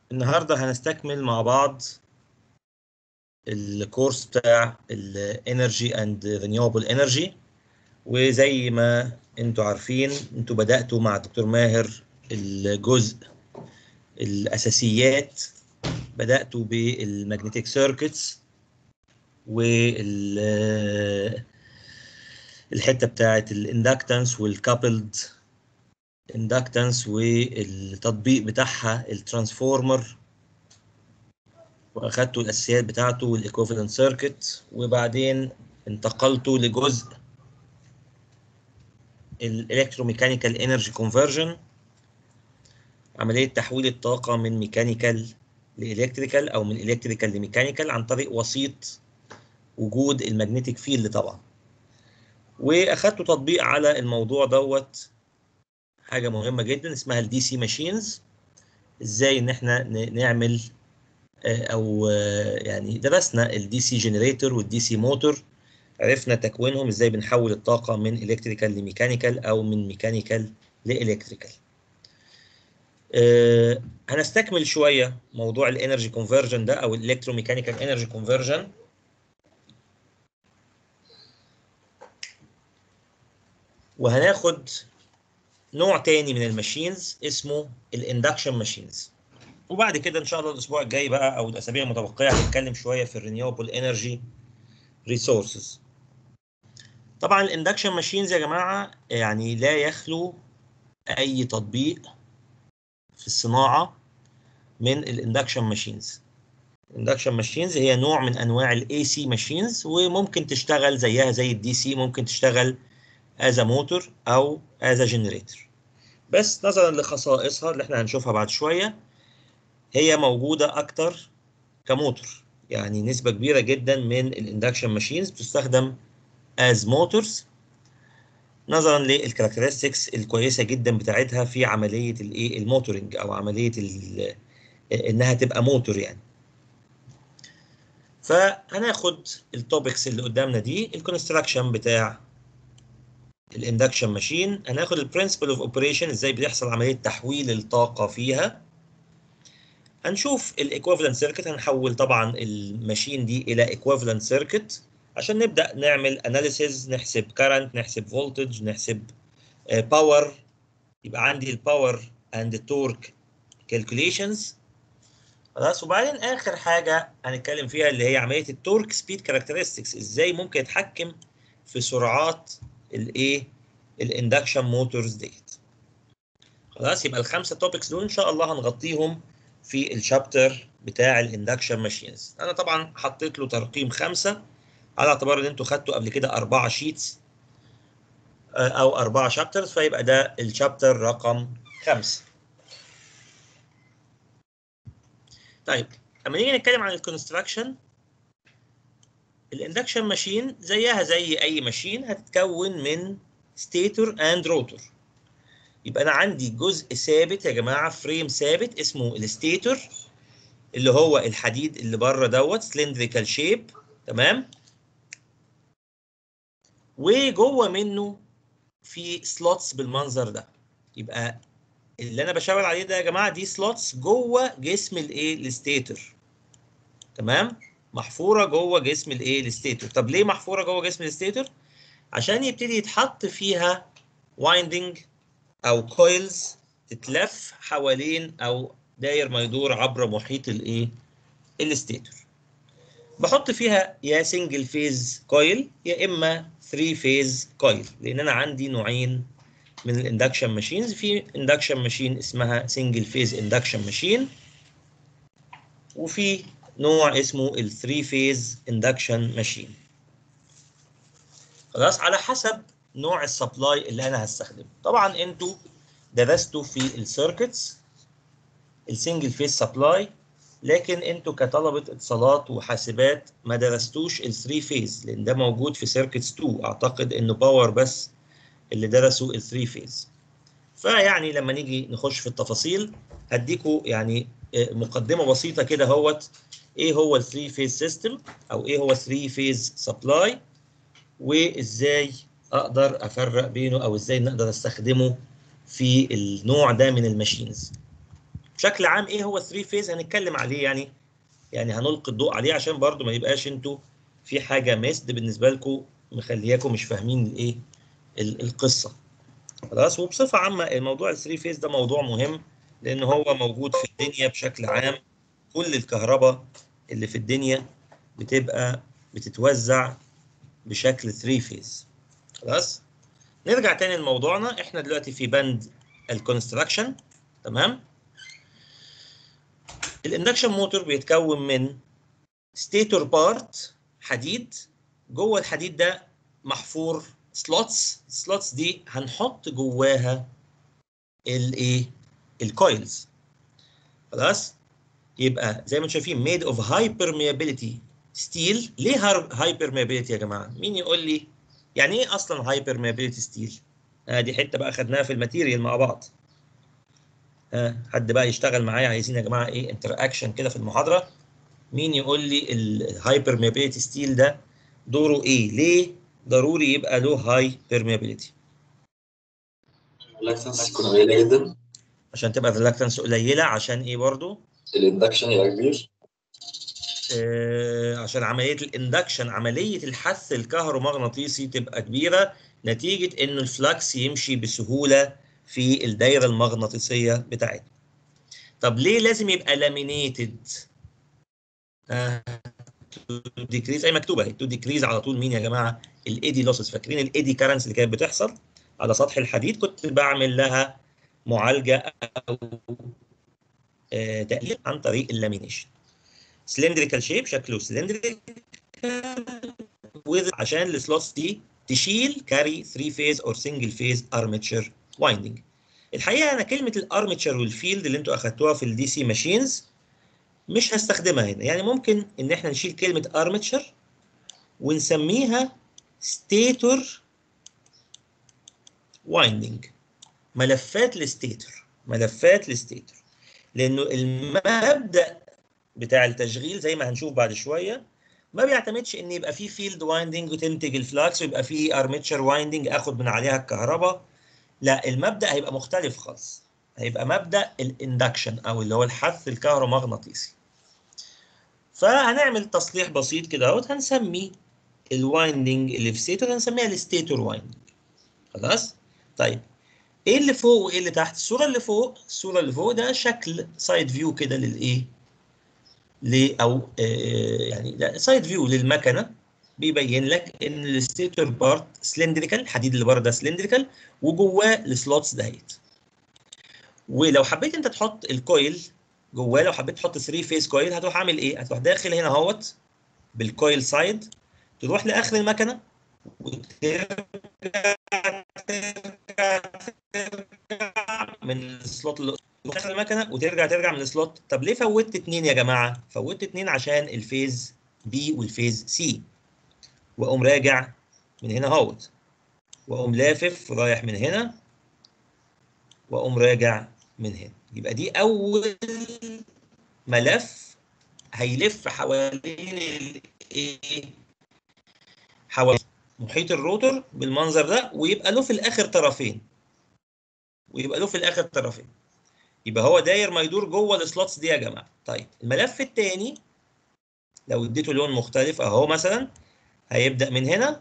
النهارده هنستكمل مع بعض الكورس بتاع الانرجي اند رينيوبل انرجي وزي ما انتوا عارفين انتوا بدأتوا مع الدكتور ماهر الجزء الاساسيات بدأتوا بالمagnetic سيركتس وال الحته بتاعت الاندكتنس والكابلد اندكتنس والتطبيق بتاعها الترانسفورمر واخدتوا الاساسيات بتاعته والايكوفالنت سيركت وبعدين انتقلتوا لجزء الالكتروميكانيكال انرجي كونفرجن عمليه تحويل الطاقه من ميكانيكال لالكتريكال او من الكتريكال لميكانيكال عن طريق وسيط وجود المagnetic فيلد طبعا واخدتوا تطبيق على الموضوع دوت حاجه مهمه جدا اسمها الدي سي ماشينز ازاي ان احنا نعمل او يعني درسنا الدي سي جنريتور والدي سي موتور عرفنا تكوينهم ازاي بنحول الطاقه من الكتريكال لميكانيكال او من ميكانيكال لالكتريكال أه هنستكمل شويه موضوع الانرجي كونفرجن ده او الالكتروميكانيكال انرجي كونفرجن وهناخد نوع تاني من الماشينز اسمه الاندكشن ماشينز وبعد كده ان شاء الله الاسبوع الجاي بقى او الاسابيع المتبقيه هنتكلم شويه في الرينيوبل انرجي ريسورسز طبعا الاندكشن ماشينز يا جماعه يعني لا يخلو اي تطبيق في الصناعه من الاندكشن ماشينز الاندكشن ماشينز هي نوع من انواع الاي سي ماشينز وممكن تشتغل زيها زي الدي سي ممكن تشتغل از موتور او از جنريتور بس نظرا لخصائصها اللي احنا هنشوفها بعد شويه هي موجوده اكتر كموتور يعني نسبه كبيره جدا من الاندكشن ماشينز بتستخدم از موتورز نظرا للكاركترستكس الكويسه جدا بتاعتها في عمليه الايه الموتورنج او عمليه انها تبقى موتور يعني فهناخد التوبكس اللي قدامنا دي الكونستراكشن بتاع الاندكشن ماشين هناخد البرنسبل اوف اوبريشن ازاي بيحصل عمليه تحويل الطاقه فيها هنشوف الايكويفالنت سيركت هنحول طبعا الماشين دي الى ايكويفالنت سيركت عشان نبدا نعمل اناليسيز نحسب كارنت نحسب فولتج نحسب باور يبقى عندي الباور اند تورك كالكوليشنز خلاص وبعدين اخر حاجه هنتكلم فيها اللي هي عمليه التورك سبيد كاركترستكس ازاي ممكن اتحكم في سرعات الايه الاندكشن موتورز ديت خلاص يبقى الخمسه توبكس دول ان شاء الله هنغطيهم في الشابتر بتاع الاندكشن ماشينز انا طبعا حطيت له ترقيم خمسة على اعتبار ان انتوا خدتوا قبل كده اربعة شيتس او اربعة شابترز فيبقى ده الشابتر رقم خمسة طيب اما نيجي نتكلم عن الكونستراكشن الاندكشن ماشين زيها زي اي ماشين هتتكون من ستيتور اند روتور يبقى انا عندي جزء ثابت يا جماعه فريم ثابت اسمه الستيتور اللي هو الحديد اللي بره دوت سلندريكال شيب تمام وجوه منه في سلوتس بالمنظر ده يبقى اللي انا بشاور عليه ده يا جماعه دي سلوتس جوه جسم الايه الستيتور تمام محفوره جوه جسم الايه الستيتور طب ليه محفوره جوه جسم الستيتور عشان يبتدي يتحط فيها وايندنج او كويلز تتلف حوالين او داير ما يدور عبر محيط الايه الستيتور بحط فيها يا سنجل فيز كويل يا اما 3 فيز كويل لان انا عندي نوعين من الاندكشن ماشينز في اندكشن ماشين اسمها سنجل فيز اندكشن ماشين وفي نوع اسمه ال 3 فيز اندكشن ماشين خلاص على حسب نوع السبلاي اللي انا هستخدمه طبعا انتوا درستوا في السيركتس السنجل فيز سبلاي لكن انتوا كطلبه اتصالات وحاسبات ما درستوش ال 3 فيز لان ده موجود في سيركتس 2 اعتقد انه باور بس اللي درسوا ال 3 فيز فيعني لما نيجي نخش في التفاصيل هديكوا يعني مقدمه بسيطه كده اهوت ايه هو ال 3 فيز سيستم او ايه هو 3 فيز سبلاي وازاي اقدر افرق بينه او ازاي نقدر استخدمه في النوع ده من الماشينز بشكل عام ايه هو 3 فيز هنتكلم عليه يعني يعني هنلقي الضوء عليه عشان برضو ما يبقاش انتوا في حاجه مسد بالنسبه لكم مخلياكم مش فاهمين الايه ال- القصه خلاص وبصفه عامه الموضوع ال 3 فيز ده موضوع مهم لان هو موجود في الدنيا بشكل عام كل الكهرباء اللي في الدنيا بتبقى بتتوزع بشكل 3 فيز خلاص نرجع تاني لموضوعنا احنا دلوقتي في بند الكونستراكشن تمام الاندكشن موتور بيتكون من ستيتور بارت حديد جوه الحديد ده محفور سلوتس السلوتس دي هنحط جواها الايه الكويلز خلاص يبقى زي ما انتم شايفين ميد اوف هاي بيرميابيليتي ستيل ليه هاي بيرميابيليتي يا جماعه مين يقول لي يعني ايه اصلا هاي بيرميابيليتي ستيل آه دي حته بقى خدناها في الماتيريال مع بعض آه حد بقى يشتغل معايا عايزين يا جماعه ايه انتر اكشن كده في المحاضره مين يقول لي الهاي بيرميابيليتي ستيل ده دوره ايه ليه ضروري يبقى له هاي بيرميابيليتي الريلاكتنس تكون قليله جدا عشان تبقى الريلاكتنس قليله عشان ايه برضو الاندكشن يبقى كبير آه عشان عمليه الاندكشن عمليه الحث الكهرومغناطيسي تبقى كبيره نتيجه ان الفلكس يمشي بسهوله في الدايره المغناطيسيه بتاعتنا طب ليه لازم يبقى لامينيتد آه تو ديكريز اي مكتوبه اهي تو ديكريز على طول مين يا جماعه الايدي لوسز فاكرين الايدي كارنس اللي كانت بتحصل على سطح الحديد كنت بعمل لها معالجه او آه تقليل عن طريق اللامينيشن سلندريكال شيب شكله سلندريكال عشان السلوتس دي تشيل كاري 3 فيز اور سنجل فيز ارمتشر وايندنج الحقيقه انا كلمه الارمتشر والفيلد اللي انتوا اخدتوها في الدي سي ماشينز مش هستخدمها هنا يعني ممكن ان احنا نشيل كلمه ارمتشر ونسميها ستيتور وايندنج ملفات الستيتور ملفات الستيتور لانه المبدا بتاع التشغيل زي ما هنشوف بعد شويه ما بيعتمدش ان يبقى في فيلد وايندنج وتنتج الفلاكس ويبقى في ارمتشر وايندنج اخد من عليها الكهرباء لا المبدا هيبقى مختلف خالص هيبقى مبدا الاندكشن او اللي هو الحث الكهرومغناطيسي فهنعمل تصليح بسيط كده اهوت هنسمي الوايندنج اللي في ستيتور هنسميها الستيتور وايندنج خلاص طيب ايه اللي فوق وايه اللي تحت الصوره اللي فوق الصوره اللي فوق ده شكل سايد فيو كده للايه ل او آه يعني ده سايد فيو للمكنه بيبين لك ان الستيتور بارت سلندريكال الحديد اللي بره ده سلندريكال وجواه السلوتس دهيت ولو حبيت انت تحط الكويل جواه لو حبيت تحط 3 فيز كويل هتروح عامل ايه؟ هتروح داخل هنا اهوت بالكويل سايد تروح لاخر المكنه وترجع ترجع ترجع من السلوت اللي داخل المكنه وترجع ترجع من السلوت طب ليه فوتت اتنين يا جماعه؟ فوتت اتنين عشان الفيز بي والفيز سي واقوم راجع من هنا اهوت واقوم لافف رايح من هنا واقوم راجع من هنا يبقى دي اول ملف هيلف حوالين الايه حوالين محيط الروتور بالمنظر ده ويبقى له في الاخر طرفين ويبقى له في الاخر طرفين يبقى هو داير ما يدور جوه السلوتس دي يا جماعه طيب الملف الثاني لو اديته لون مختلف اهو مثلا هيبدا من هنا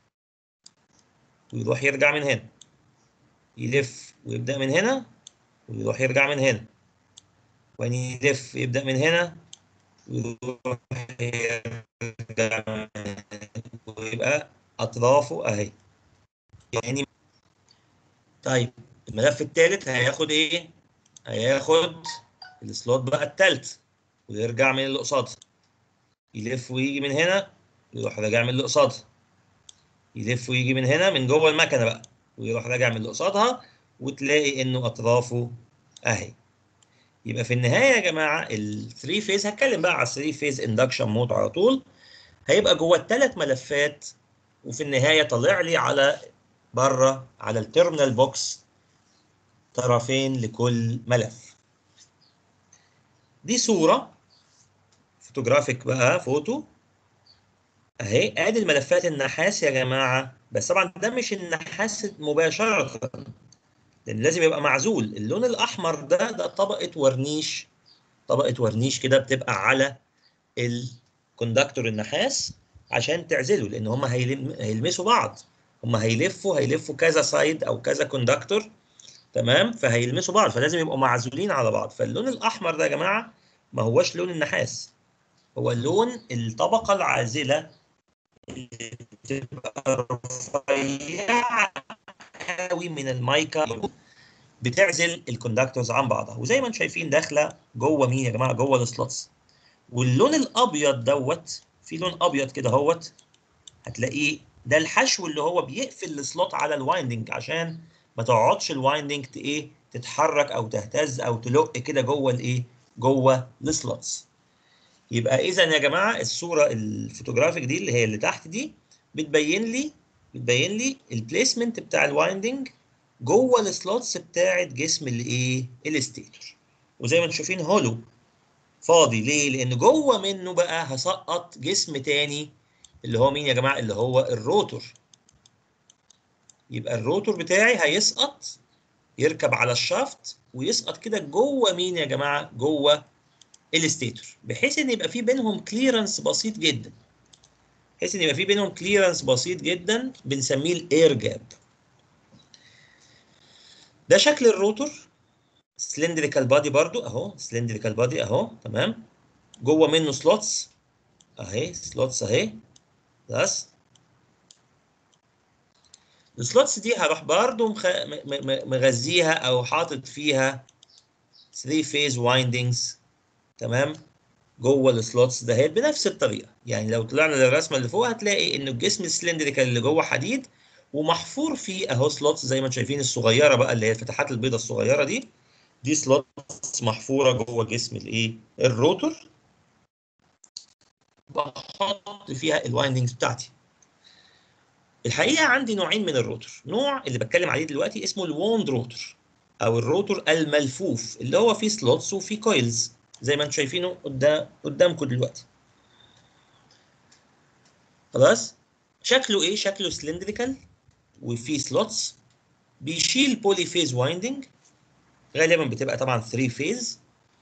ويروح يرجع من هنا يلف ويبدا من هنا ويروح يرجع من هنا وبعدين يلف يبدا من هنا ويروح يرجع من هنا ويبقى اطرافه اهي يعني طيب الملف الثالث هياخد ايه هياخد السلوت بقى الثالث ويرجع من اللي قصادها يلف ويجي من هنا يروح راجع من اللي قصادها يلف ويجي من هنا من جوه المكنه بقى ويروح راجع من اللي قصادها وتلاقي انه اطرافه اهي يبقى في النهايه يا جماعه ال 3 فيز هتكلم بقى على 3 فيز اندكشن مود على طول هيبقى جوه الثلاث ملفات وفي النهايه طلع لي على بره على التيرمينال بوكس طرفين لكل ملف دي صوره فوتوجرافيك بقى فوتو اهي ادي الملفات النحاس يا جماعه بس طبعا ده مش النحاس مباشره لان لازم يبقى معزول اللون الاحمر ده ده طبقه ورنيش طبقه ورنيش كده بتبقى على الكوندكتور النحاس عشان تعزله لان هم هيلم... هيلمسوا بعض هم هيلفوا هيلفوا كذا سايد او كذا كوندكتور تمام فهيلمسوا بعض فلازم يبقوا معزولين على بعض فاللون الاحمر ده يا جماعه ما هوش لون النحاس هو لون الطبقه العازله اللي بتبقى رفيعه قوي من المايكا بتعزل الكوندكتورز عن بعضها وزي ما انتم شايفين داخله جوه مين يا جماعه جوه السلوتس واللون الابيض دوت في لون ابيض كده اهوت هتلاقيه ده الحشو اللي هو بيقفل السلوت على الوايندنج عشان ما تقعدش الوايندنج ايه تتحرك او تهتز او تلق كده جوه الايه جوه السلوتس يبقى اذا يا جماعه الصوره الفوتوغرافيك دي اللي هي اللي تحت دي بتبين لي بتبين لي البليسمنت بتاع الوايندنج جوه السلوتس بتاعه جسم الايه الستيتور وزي ما انتم شايفين هولو فاضي ليه لان جوه منه بقى هسقط جسم تاني اللي هو مين يا جماعه اللي هو الروتور يبقى الروتور بتاعي هيسقط يركب على الشافت ويسقط كده جوه مين يا جماعه جوه الستيتور بحيث ان يبقى في بينهم كليرنس بسيط جدا بحيث ان يبقى في بينهم كليرنس بسيط جدا بنسميه الاير جاب ده شكل الروتور سلندريكال بادي برضو اهو سلندريكال بادي اهو تمام جوه منه سلوتس اهي سلوتس اهي بس السلوتس دي هروح برضو مخ... مغذيها او حاطط فيها 3 فيز وايندنجز تمام جوه السلوتس ده بنفس الطريقه يعني لو طلعنا للرسمه اللي فوق هتلاقي ان الجسم السلندريكال اللي جوه حديد ومحفور فيه اهو سلوتس زي ما انتم شايفين الصغيره بقى اللي هي الفتحات البيضاء الصغيره دي دي سلوتس محفوره جوه جسم الايه الروتور بحط فيها الوايندنجز بتاعتي الحقيقه عندي نوعين من الروتور نوع اللي بتكلم عليه دلوقتي اسمه الووند روتور او الروتور الملفوف اللي هو فيه سلوتس وفيه كويلز زي ما انتم شايفينه قدام قدامكم دلوقتي خلاص شكله ايه شكله سلندريكال وفيه سلوتس بيشيل بولي فيز وايندنج غالبا بتبقى طبعا 3 فيز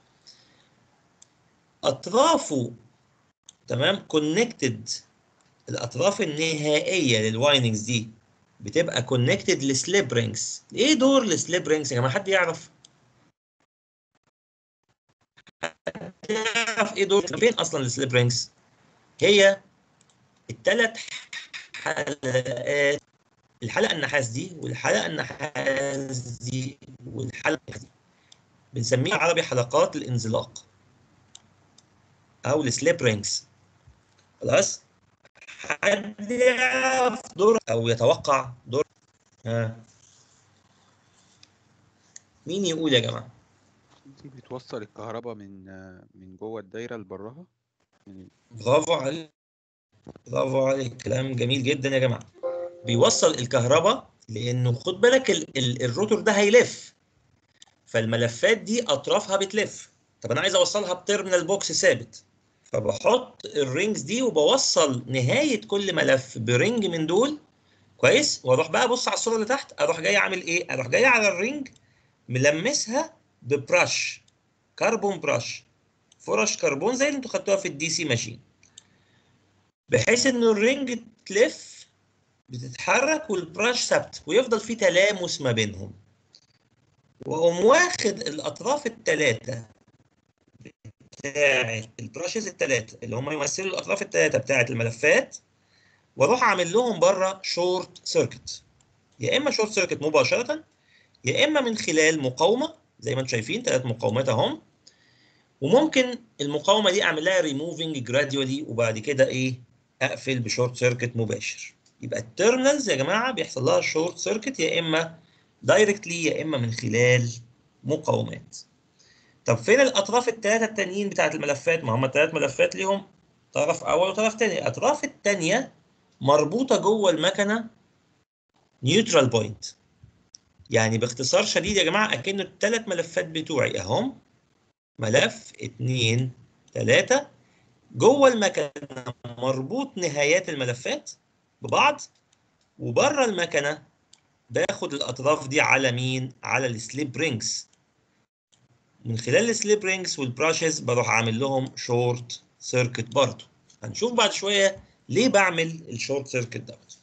اطرافه تمام كونكتد الاطراف النهائيه للوايندنجز دي بتبقى كونكتد لسليب رينجز ايه دور السليب رينجز يا جماعه حد يعرف حد يعرف ايه دور فين اصلا السليب رينجز هي الثلاث حلقات الحلقه النحاس دي والحلقه النحاس دي والحلقه دي بنسميها عربي حلقات الانزلاق او السليب رينجز خلاص حد يعرف دور او يتوقع دور ها مين يقول يا جماعه دي بتوصل الكهرباء من من جوه الدايره لبرها من برافو عليك برافو عليك كلام جميل جدا يا جماعه بيوصل الكهرباء لانه خد بالك ال ال الروتور ده هيلف فالملفات دي اطرافها بتلف طب انا عايز اوصلها بترمينال بوكس ثابت فبحط الرينجز دي وبوصل نهايه كل ملف برينج من دول كويس واروح بقى ابص على الصوره اللي تحت اروح جاي عامل ايه اروح جاي على الرينج ملمسها ببراش كربون براش فرش كربون زي اللي انتوا خدتوها في الدي سي ماشين بحيث ان الرينج تلف بتتحرك والبراش ثابت ويفضل في تلامس ما بينهم واقوم واخد الاطراف الثلاثه بتاعه البراشز الثلاثه اللي هم يمثلوا الاطراف الثلاثه بتاعه الملفات واروح اعمل لهم بره شورت سيركت يا اما شورت سيركت مباشره يا اما من خلال مقاومه زي ما انتم شايفين ثلاث مقاومات اهم وممكن المقاومه دي اعمل لها ريموفنج جراديولي وبعد كده ايه اقفل بشورت سيركت مباشر يبقى التيرمينالز يا جماعه بيحصل لها شورت سيركت يا اما دايركتلي يا اما من خلال مقاومات طب فين الاطراف الثلاثه التانيين بتاعت الملفات ما هم الثلاث ملفات ليهم طرف اول وطرف تاني الاطراف الثانيه مربوطه جوه المكنه نيوترال بوينت يعني باختصار شديد يا جماعه اكنه الثلاث ملفات بتوعي اهم ملف اتنين تلاتة جوه المكنه مربوط نهايات الملفات ببعض وبره المكنه باخد الاطراف دي على مين على السليب رينجز من خلال السليب رينجز والبراشز بروح عامل لهم شورت سيركت برضه هنشوف بعد شويه ليه بعمل الشورت سيركت دوت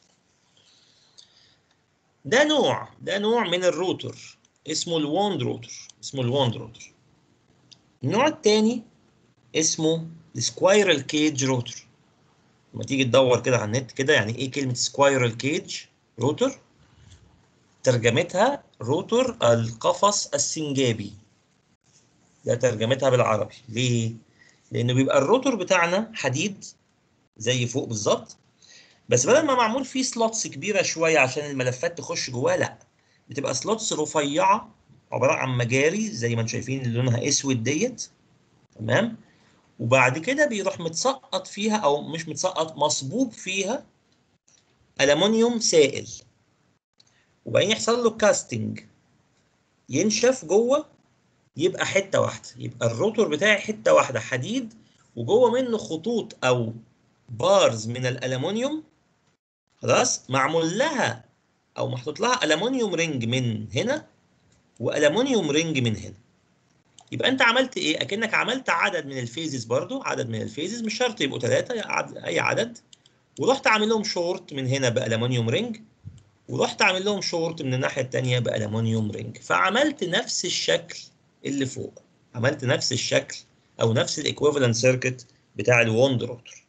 ده نوع ده نوع من الروتور اسمه الووند روتور اسمه الووند روتور النوع الثاني اسمه السكوايرال كيج روتور لما تيجي تدور كده على النت كده يعني ايه كلمه سكوايرال كيج روتور ترجمتها روتور القفص السنجابي ده ترجمتها بالعربي ليه لانه بيبقى الروتور بتاعنا حديد زي فوق بالظبط بس بدل ما معمول فيه سلوتس كبيره شويه عشان الملفات تخش جواه لا بتبقى سلوتس رفيعه عباره عن مجاري زي ما انتم شايفين اللي لونها اسود ديت تمام وبعد كده بيروح متسقط فيها او مش متسقط مصبوب فيها ألمونيوم سائل وبعدين يحصل له كاستنج ينشف جوه يبقى حته واحده يبقى الروتور بتاعي حته واحده حديد وجوه منه خطوط او بارز من الألمونيوم خلاص معمول لها او محطوط لها ألمونيوم رينج من هنا وألمونيوم رينج من هنا يبقى انت عملت ايه اكنك عملت عدد من الفيزز برضو عدد من الفيزز مش شرط يبقوا ثلاثه اي عدد ورحت عامل لهم شورت من هنا بالومنيوم رينج ورحت عامل لهم شورت من الناحيه الثانيه بالومنيوم رينج فعملت نفس الشكل اللي فوق عملت نفس الشكل او نفس الايكويفالنت سيركت بتاع الوند روتر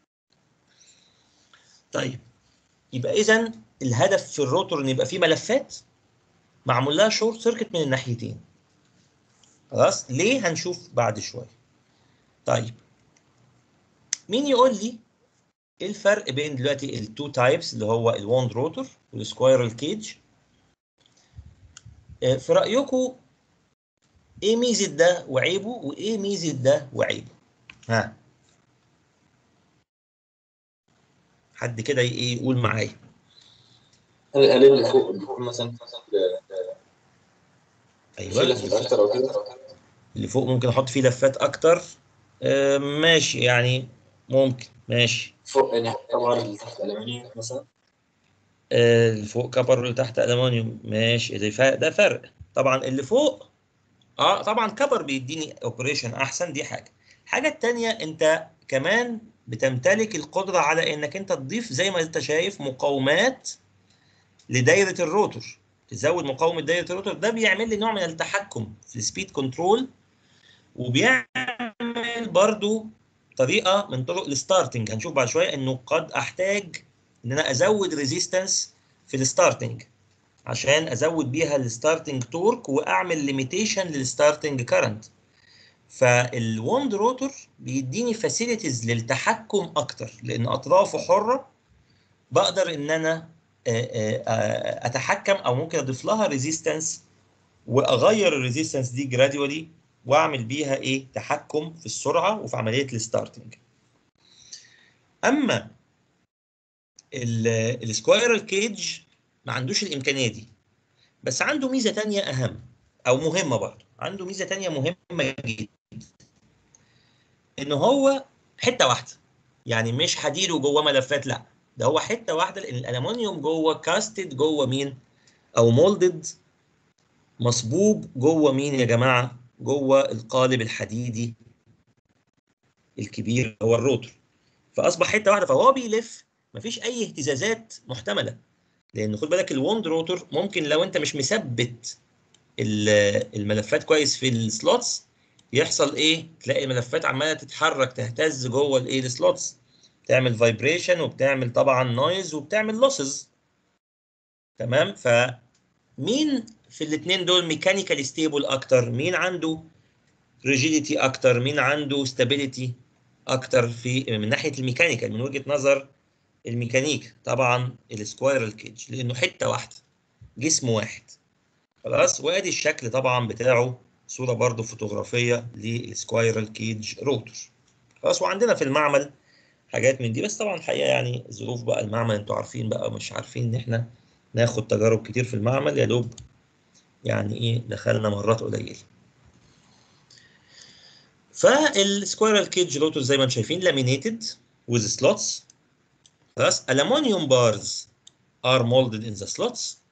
طيب يبقى اذا الهدف في الروتور ان يبقى فيه ملفات معمول لها شورت سيركت من الناحيتين خلاص ليه هنشوف بعد شويه طيب مين يقول لي ايه الفرق بين دلوقتي التو تايبس اللي هو الوند روتور والسكويرال كيج في رايكم ايه ميزه ده وعيبه وايه ميزه ده وعيبه ها حد كده ايه يقول معايا هل هل اللي فوق بيكون مثلا في ايوه لفة أكتر أو كده؟ اللي فوق ممكن احط فيه لفات اكتر آه ماشي يعني ممكن ماشي فوق يعني طبعا اللي تحت ألمنيوم مثلا آه اللي فوق كبر واللي تحت ألمونيوم ماشي ده فرق ده فرق طبعا اللي فوق اه طبعا كبر بيديني اوبريشن احسن دي حاجه الحاجه الثانيه انت كمان بتمتلك القدره على انك انت تضيف زي ما انت شايف مقاومات لدايره الروتور تزود مقاومه دايره الروتور ده بيعمل لي نوع من التحكم في السبيد كنترول وبيعمل برضو طريقه من طرق الستارتنج هنشوف بعد شويه انه قد احتاج ان انا ازود ريزيستنس في الستارتنج عشان ازود بيها الستارتنج تورك واعمل ليميتيشن للستارتنج كارنت فالوند روتور بيديني فاسيلتيز للتحكم اكتر لان اطرافه حره بقدر ان انا اتحكم او ممكن اضيف لها ريزيستنس واغير الريزيستنس دي جراديولي واعمل بيها ايه تحكم في السرعه وفي عمليه الستارتنج اما السكويرال كيج ما عندوش الامكانيه دي بس عنده ميزه تانية اهم او مهمه برضه عنده ميزه تانية مهمه جدا ان هو حته واحده يعني مش حديد وجواه ملفات لا ده هو حته واحده لان الالومنيوم جوه كاستد جوه مين او مولدد مصبوب جوه مين يا جماعه جوه القالب الحديدي الكبير هو الروتور فاصبح حته واحده فهو بيلف مفيش اي اهتزازات محتمله لان خد بالك الوند روتور ممكن لو انت مش مثبت الملفات كويس في السلوتس يحصل ايه تلاقي الملفات عماله تتحرك تهتز جوه الايه السلوتس تعمل فايبريشن وبتعمل طبعا نويز وبتعمل لوسز تمام فمين في الاثنين دول ميكانيكال ستيبل اكتر مين عنده ريجيديتي اكتر مين عنده ستابيليتي اكتر في من ناحيه الميكانيكال من وجهه نظر الميكانيك طبعا السكويرال كيج لانه حته واحده جسم واحد خلاص وادي الشكل طبعا بتاعه صوره برضو فوتوغرافيه للسكويرال كيج روتور خلاص وعندنا في المعمل حاجات من دي بس طبعا الحقيقه يعني ظروف بقى المعمل انتوا عارفين بقى مش عارفين ان احنا ناخد تجارب كتير في المعمل يا دوب يعني ايه دخلنا مرات قليله فالسكويرال كيج روتور زي ما انتم شايفين لامينيتد with slots خلاص aluminium bars are molded in the slots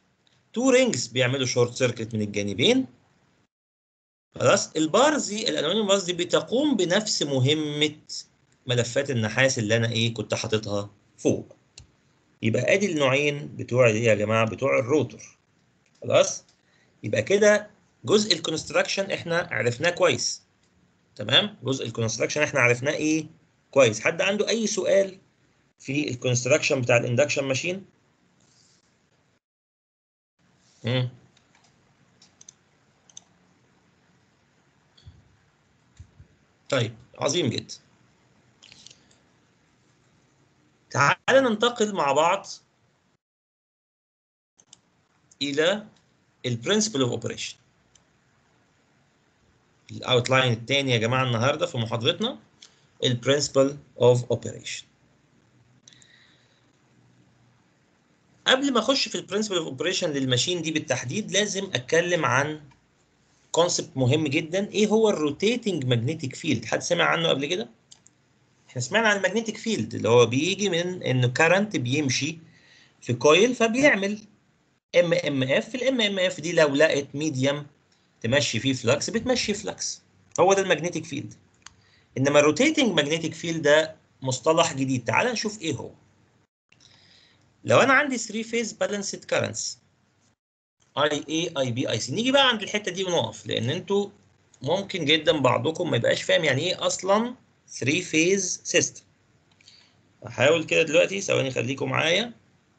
تو رينجز بيعملوا شورت سيركت من الجانبين خلاص البارز دي الالومنيوم بارز دي بتقوم بنفس مهمه ملفات النحاس اللي انا ايه كنت حاططها فوق يبقى ادي النوعين بتوع ايه يا جماعه بتوع الروتور خلاص يبقى كده جزء الكونستراكشن احنا عرفناه كويس تمام جزء الكونستراكشن احنا عرفناه ايه كويس حد عنده اي سؤال في الكونستراكشن بتاع الاندكشن ماشين امم طيب عظيم جدا تعال ننتقل مع بعض الى البرنسبل اوف اوبريشن الاوتلاين الثاني يا جماعه النهارده في محاضرتنا البرنسبل اوف اوبريشن قبل ما اخش في البرنسبل اوف اوبريشن للماشين دي بالتحديد لازم اتكلم عن كونسبت مهم جدا ايه هو الروتيتنج ماجنتيك فيلد حد سمع عنه قبل كده احنا سمعنا عن الماجنتيك فيلد اللي هو بيجي من انه كارنت بيمشي في كويل فبيعمل ام ام اف الام ام اف دي لو لقت ميديم تمشي فيه فلكس بتمشي فلكس هو ده الماجنتيك فيلد انما الروتيتنج ماجنتيك فيلد ده مصطلح جديد تعال نشوف ايه هو لو انا عندي 3 فيز بالانسد كارنتس اي اي اي بي اي سي نيجي بقى عند الحته دي ونقف لان انتوا ممكن جدا بعضكم ما يبقاش فاهم يعني ايه اصلا 3 فيز سيستم هحاول كده دلوقتي ثواني خليكم معايا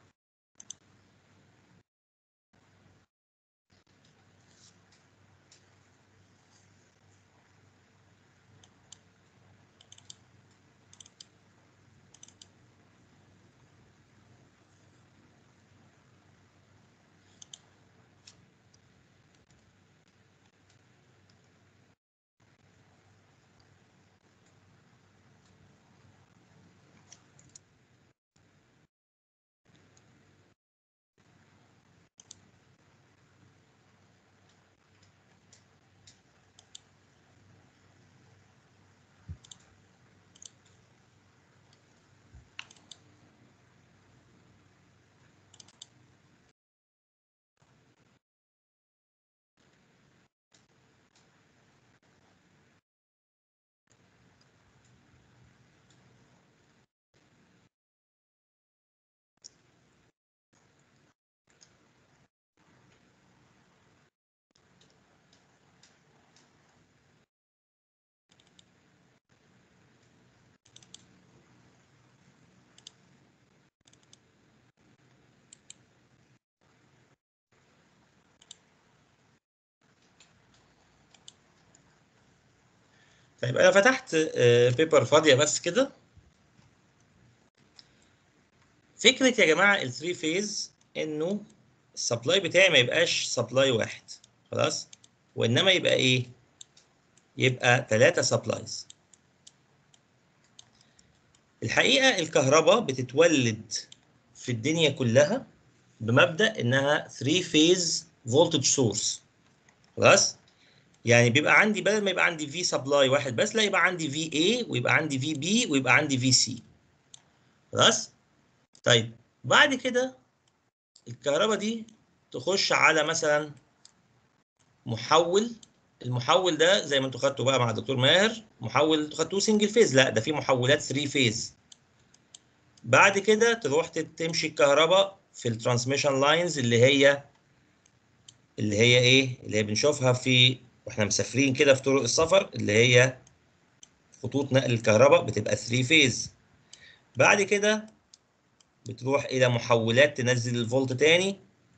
طيب انا فتحت بيبر فاضيه بس كده فكره يا جماعه الثري فيز انه السبلاي بتاعي ما يبقاش سبلاي واحد خلاص وانما يبقى ايه يبقى ثلاثه سبلايز الحقيقه الكهرباء بتتولد في الدنيا كلها بمبدا انها 3 فيز فولتج سورس خلاص يعني بيبقى عندي بدل ما يبقى عندي في سبلاي واحد بس لا يبقى عندي في اي ويبقى عندي في بي ويبقى عندي في سي خلاص طيب بعد كده الكهرباء دي تخش على مثلا محول المحول ده زي ما انتوا خدتوا بقى مع الدكتور ماهر محول انتوا خدتوه سنجل فيز لا ده في محولات 3 فيز بعد كده تروح تمشي الكهرباء في الترانسميشن لاينز اللي هي اللي هي ايه اللي هي بنشوفها في واحنا مسافرين كده في طرق السفر اللي هي خطوط نقل الكهرباء بتبقى 3 فيز بعد كده بتروح الى محولات تنزل الفولت تاني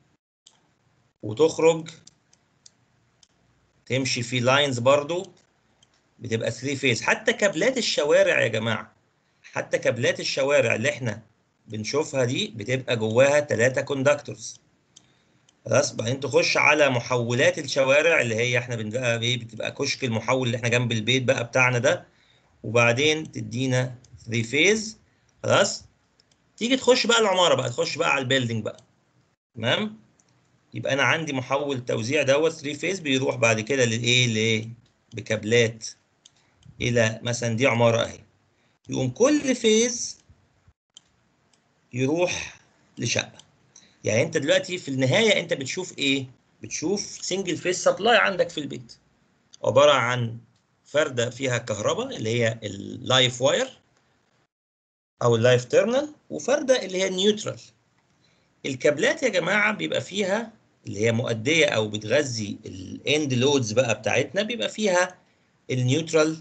وتخرج تمشي في لاينز برضو بتبقى 3 فيز حتى كابلات الشوارع يا جماعه حتى كابلات الشوارع اللي احنا بنشوفها دي بتبقى جواها 3 كوندكتورز خلاص بعدين تخش على محولات الشوارع اللي هي احنا بنبقى ايه بتبقى كشك المحول اللي احنا جنب البيت بقى بتاعنا ده وبعدين تدينا 3 فيز خلاص تيجي تخش بقى العماره بقى تخش بقى على البيلدينج بقى تمام يبقى انا عندي محول توزيع دوت 3 فيز بيروح بعد كده للايه لايه بكابلات الى مثلا دي عماره اهي يقوم كل فيز يروح لشقه يعني انت دلوقتي في النهايه انت بتشوف ايه بتشوف سنجل فيس سبلاي عندك في البيت عباره عن فرده فيها كهرباء اللي هي اللايف واير او اللايف تيرمينال وفرده اللي هي النيوترال الكابلات يا جماعه بيبقى فيها اللي هي مؤديه او بتغذي الاند لودز بقى بتاعتنا بيبقى فيها النيوترال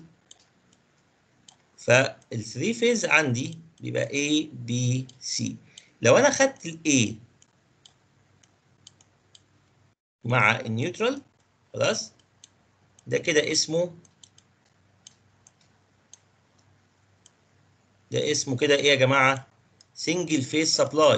فالثري فيز عندي بيبقى A B C لو انا خدت ال A مع النيوترال خلاص ده كده اسمه ده اسمه كده ايه يا جماعه سنجل فيز سبلاي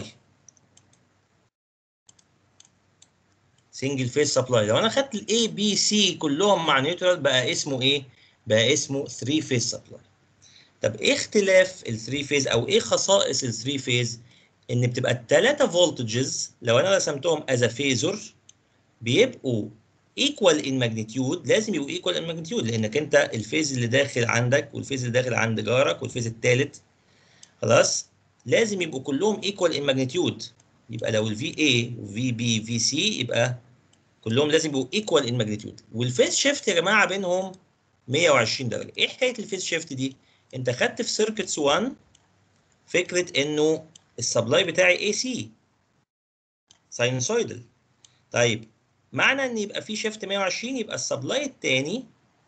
سنجل فيز سبلاي لو انا خدت الاي بي سي كلهم مع نيوترال بقى اسمه ايه بقى اسمه 3 فيز سبلاي طب ايه اختلاف ال 3 فيز او ايه خصائص ال 3 فيز ان بتبقى الثلاثه فولتجز لو انا رسمتهم از فيزور بيبقوا ايكوال ان ماجنتيود لازم يبقوا ايكوال ان ماجنتيود لانك انت الفيز اللي داخل عندك والفيز اللي داخل عند جارك والفيز الثالث خلاص لازم يبقوا كلهم ايكوال ان ماجنتيود يبقى لو الفي اي وفي بي في سي يبقى كلهم لازم يبقوا ايكوال ان ماجنتيود والفيز شيفت يا جماعه بينهم 120 درجه ايه حكايه الفيز شيفت دي انت خدت في سيركتس 1 فكره انه السبلاي بتاعي اي سي ساينسويدال طيب معنى ان يبقى في شيفت 120 يبقى السبلاي الثاني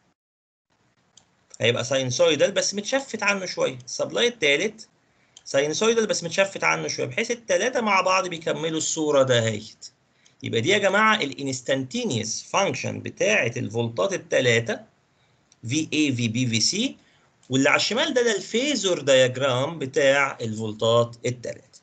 هيبقى ساينسويدال بس متشفت عنه شويه السبلاي الثالث ساينسويدال بس متشفت عنه شويه بحيث الثلاثه مع بعض بيكملوا الصوره دهيت يبقى دي يا جماعه الانستانتينيوس فانكشن بتاعه الفولتات الثلاثه في اي في بي في سي واللي على الشمال ده ده الفيزور دياجرام بتاع الفولتات الثلاثه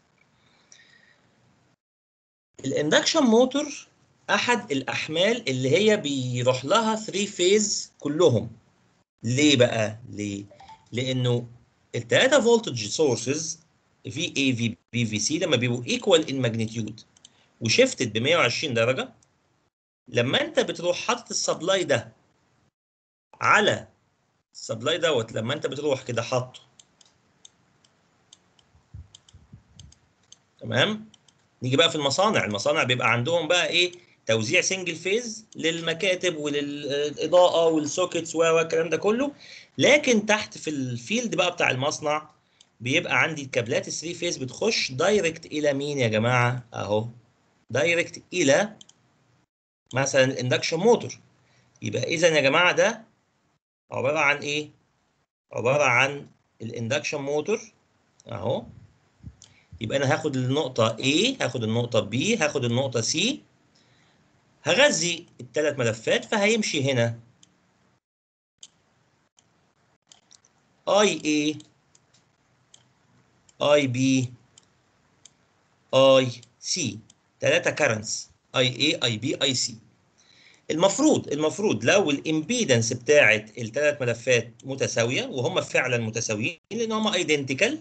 الاندكشن موتور احد الاحمال اللي هي بيروح لها 3 فيز كلهم ليه بقى ليه لانه الثلاثه فولتج سورسز في اي في بي في سي لما بيبقوا ايكوال ان ماجنتيود وشيفتد ب 120 درجه لما انت بتروح حاطط السبلاي ده على السبلاي دوت لما انت بتروح كده حاطه تمام نيجي بقى في المصانع المصانع بيبقى عندهم بقى ايه توزيع سنجل فيز للمكاتب وللاضاءه والسوكيتس والكلام ده كله لكن تحت في الفيلد بقى بتاع المصنع بيبقى عندي الكابلات الثري فيز بتخش دايركت الى مين يا جماعه اهو دايركت الى مثلا الاندكشن موتور يبقى اذا يا جماعه ده عباره عن ايه عباره عن الاندكشن موتور اهو يبقى انا هاخد النقطه A هاخد النقطه B هاخد النقطه C هغذي الثلاث ملفات فهيمشي هنا IA IB IC ثلاثة كارنتس IA IB IC المفروض المفروض لو الامبيدنس بتاعت الثلاث ملفات متساوية وهم فعلا متساويين لان هم ايدنتيكال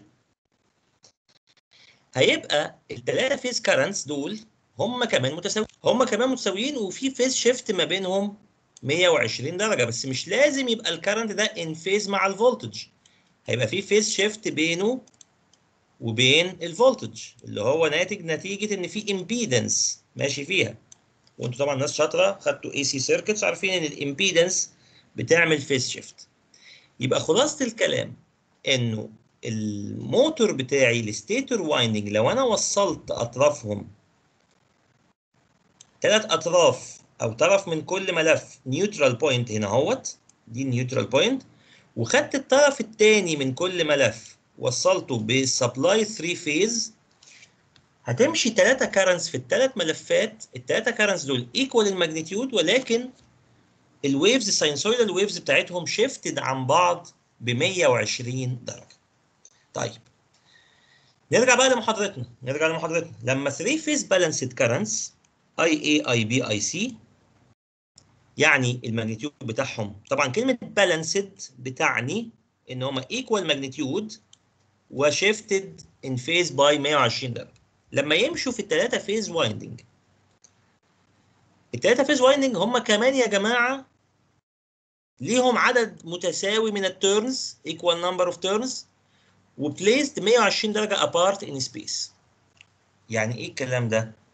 هيبقى الثلاثة فيز كارنتس دول هم كمان متساويين هم كمان متساويين وفي فيز شيفت ما بينهم 120 درجة بس مش لازم يبقى الكرنت ده ان فيز مع الفولتج هيبقى في فيز شيفت بينه وبين الفولتج اللي هو ناتج نتيجة ان في امبيدنس ماشي فيها وانتوا طبعا ناس شاطرة خدتوا اي سي سيركتس عارفين ان الامبيدنس بتعمل فيز شيفت يبقى خلاصة الكلام انه الموتور بتاعي الستيتور وايندنج لو انا وصلت اطرافهم ثلاث اطراف او طرف من كل ملف نيوترال بوينت هنا اهوت دي النيوترال بوينت وخدت الطرف الثاني من كل ملف وصلته بسبلاي 3 فيز هتمشي ثلاثة كارنتس في الثلاث ملفات الثلاثة كارنتس دول ايكوال الماجنتيود ولكن الويفز الساينسويدال ويفز بتاعتهم شيفتد عن بعض ب 120 درجة طيب نرجع بقى لمحاضرتنا نرجع لمحاضرتنا لما 3 فيز بالانسد كارنتس اي اي اي بي اي سي يعني الماجنتيود بتاعهم طبعا كلمه بالانسد بتعني ان هما ايكوال ماجنتيود وشيفتد ان فيز باي 120 درجه لما يمشوا في الثلاثه فيز وايندنج الثلاثه فيز وايندنج هم كمان يا جماعه ليهم عدد متساوي من التيرنز equal number of turns وبليزد 120 درجه apart in space يعني ايه الكلام ده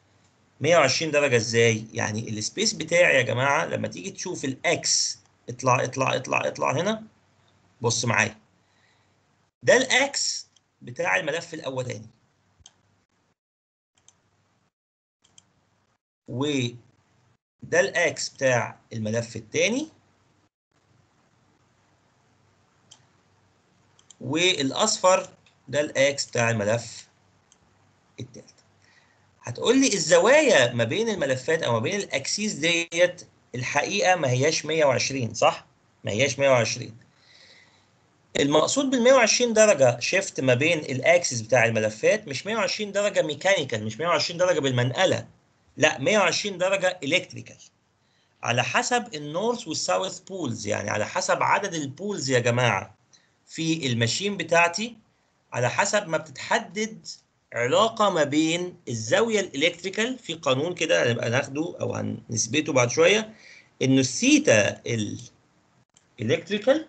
120 درجه ازاي يعني السبيس بتاعي يا جماعه لما تيجي تشوف الاكس اطلع اطلع اطلع اطلع هنا بص معايا ده الاكس بتاع الملف الاولاني وده الاكس بتاع الملف الثاني والاصفر ده الاكس بتاع الملف الثالث هتقول لي الزوايا ما بين الملفات او ما بين الاكسيس ديت الحقيقه ما هياش 120 صح ما هياش 120 المقصود بال 120 درجه شيفت ما بين الاكسس بتاع الملفات مش 120 درجه ميكانيكال مش 120 درجه بالمنقله لا 120 درجه الكتريكال على حسب النورث والساوث بولز يعني على حسب عدد البولز يا جماعه في الماشين بتاعتي على حسب ما بتتحدد علاقه ما بين الزاويه الالكتريكال في قانون كده هنبقى ناخده او هنثبته بعد شويه انه الثيتا الالكتريكال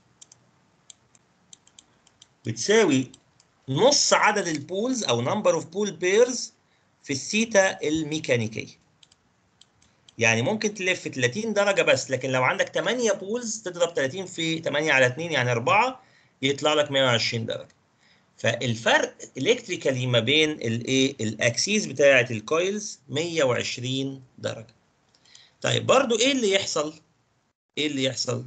بتساوي نص عدد البولز او نمبر اوف بول بيرز في الثيتا الميكانيكيه يعني ممكن تلف 30 درجه بس لكن لو عندك 8 بولز تضرب 30 في 8 على 2 يعني 4 يطلع لك 120 درجه فالفرق الكتريكالي ما بين الايه الاكسيس بتاعه الكويلز 120 درجه طيب برضو ايه اللي يحصل ايه اللي يحصل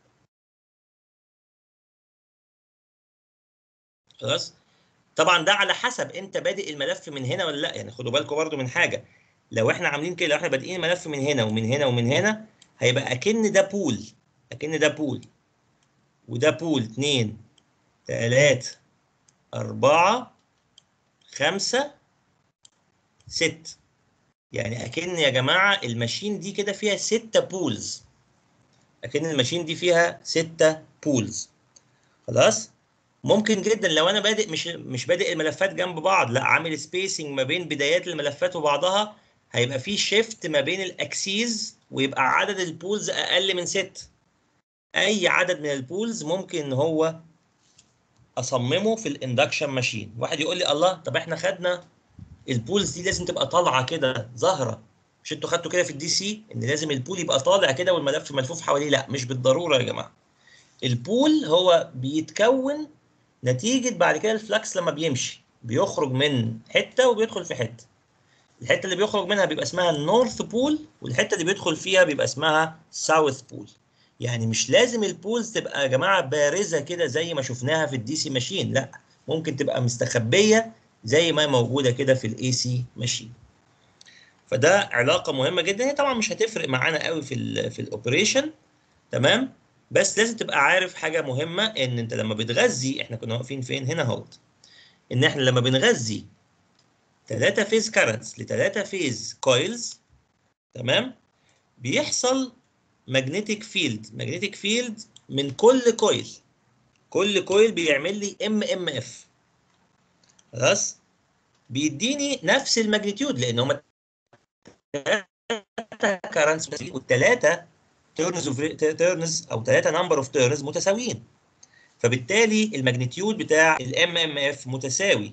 خلاص طبعا ده على حسب انت بادئ الملف من هنا ولا لا يعني خدوا بالكم برضو من حاجه لو احنا عاملين كده لو احنا بادئين الملف من هنا ومن هنا ومن هنا هيبقى اكن ده بول اكن ده بول وده بول 2 3 4 5 6 يعني اكن يا جماعه الماشين دي كده فيها 6 بولز اكن الماشين دي فيها 6 بولز خلاص ممكن جدا لو انا بادئ مش مش بادئ الملفات جنب بعض لا عامل سبيسنج ما بين بدايات الملفات وبعضها هيبقى في شيفت ما بين الاكسيز ويبقى عدد البولز اقل من 6 اي عدد من البولز ممكن ان هو اصممه في الاندكشن ماشين واحد يقول لي الله طب احنا خدنا البولز دي لازم تبقى طالعه كده ظاهره مش انتوا خدتوا كده في الدي سي ان لازم البول يبقى طالع كده والملف ملفوف حواليه لا مش بالضروره يا جماعه البول هو بيتكون نتيجه بعد كده الفلكس لما بيمشي بيخرج من حته وبيدخل في حته الحته اللي بيخرج منها بيبقى اسمها النورث بول والحته اللي بيدخل فيها بيبقى اسمها ساوث بول يعني مش لازم البولز تبقى يا جماعه بارزه كده زي ما شفناها في الدي سي ماشين لا ممكن تبقى مستخبيه زي ما موجوده كده في الاي سي ماشين فده علاقه مهمه جدا هي طبعا مش هتفرق معانا قوي في ال في الاوبريشن تمام بس لازم تبقى عارف حاجه مهمه ان انت لما بتغذي احنا كنا واقفين فين هنا اهوت ان احنا لما بنغذي 3 فيز كارنتس ل 3 فيز كويلز تمام بيحصل ماجنتيك فيلد ماجنتيك فيلد من كل كويل كل كويل بيعمل لي ام ام اف خلاص بيديني نفس الماجنتيود لان هم كارنتس والثلاثه تيرنز تيرنز او ثلاثه نمبر اوف تيرنز متساويين فبالتالي الماجنتيود بتاع الام ام اف متساوي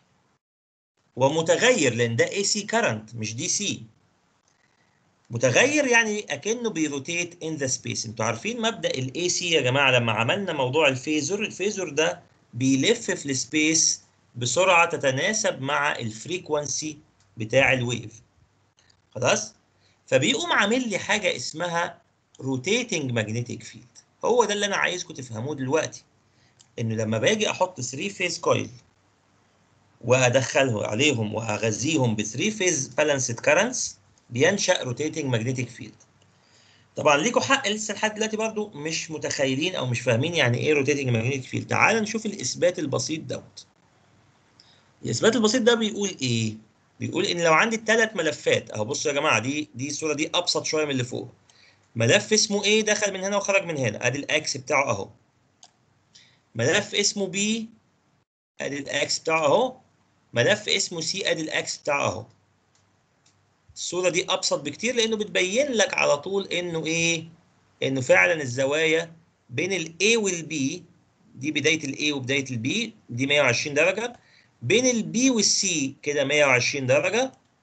ومتغير لان ده اي سي كارنت مش دي سي متغير يعني اكنه بيروتيت ان ذا سبيس انتوا عارفين مبدا الاي سي يا جماعه لما عملنا موضوع الفيزور الفيزور ده بيلف في السبيس بسرعه تتناسب مع الفريكوانسي بتاع الويف خلاص فبيقوم عامل لي حاجه اسمها روتيتنج ماجنتيك فيلد هو ده اللي انا عايزكم تفهموه دلوقتي انه لما باجي احط 3 فيز كويل وادخله عليهم واغذيهم ب 3 فيز بالانسد كارنتس بينشا روتيتنج ماجنتيك فيلد طبعا ليكوا حق لسه لحد دلوقتي برضو مش متخيلين او مش فاهمين يعني ايه روتيتنج ماجنتيك فيلد تعال نشوف الاثبات البسيط دوت الاثبات البسيط ده بيقول ايه بيقول ان لو عندي ثلاث ملفات اهو بصوا يا جماعه دي دي الصوره دي ابسط شويه من اللي فوق ملف اسمه ايه دخل من هنا وخرج من هنا ادي الاكس بتاعه اهو ملف اسمه بي ادي الاكس بتاعه اهو ملف اسمه سي ادي الاكس بتاعه اهو الصوره دي ابسط بكتير لانه بتبين لك على طول انه ايه انه فعلا الزوايا بين الاي والبي دي بدايه الاي وبدايه البي دي 120 درجه بين البي والسي كده 120 درجه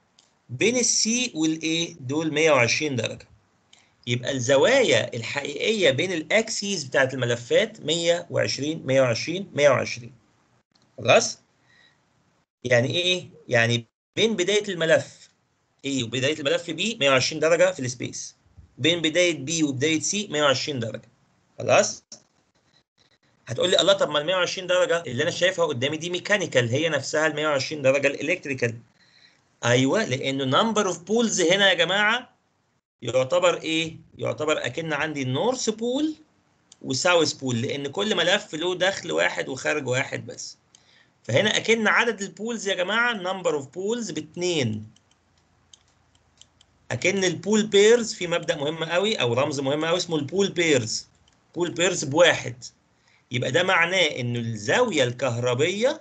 بين السي والايه دول 120 درجه يبقى الزوايا الحقيقيه بين الاكسيز بتاعت الملفات 120 120 120 خلاص يعني ايه يعني بين بدايه الملف A وبدايه الملف B 120 درجه في السبيس بين بدايه B وبدايه C 120 درجه خلاص هتقول لي الله طب ما ال 120 درجه اللي انا شايفها قدامي دي ميكانيكال هي نفسها ال 120 درجه الالكتريكال ايوه لانه نمبر اوف بولز هنا يا جماعه يعتبر ايه يعتبر اكن عندي النورث بول وساوث بول لان كل ملف له دخل واحد وخارج واحد بس فهنا اكن عدد البولز يا جماعه نمبر اوف بولز باتنين اكن البول بيرز في مبدا مهم قوي او رمز مهم قوي اسمه البول بيرز بول بيرز بواحد يبقى ده معناه ان الزاويه الكهربيه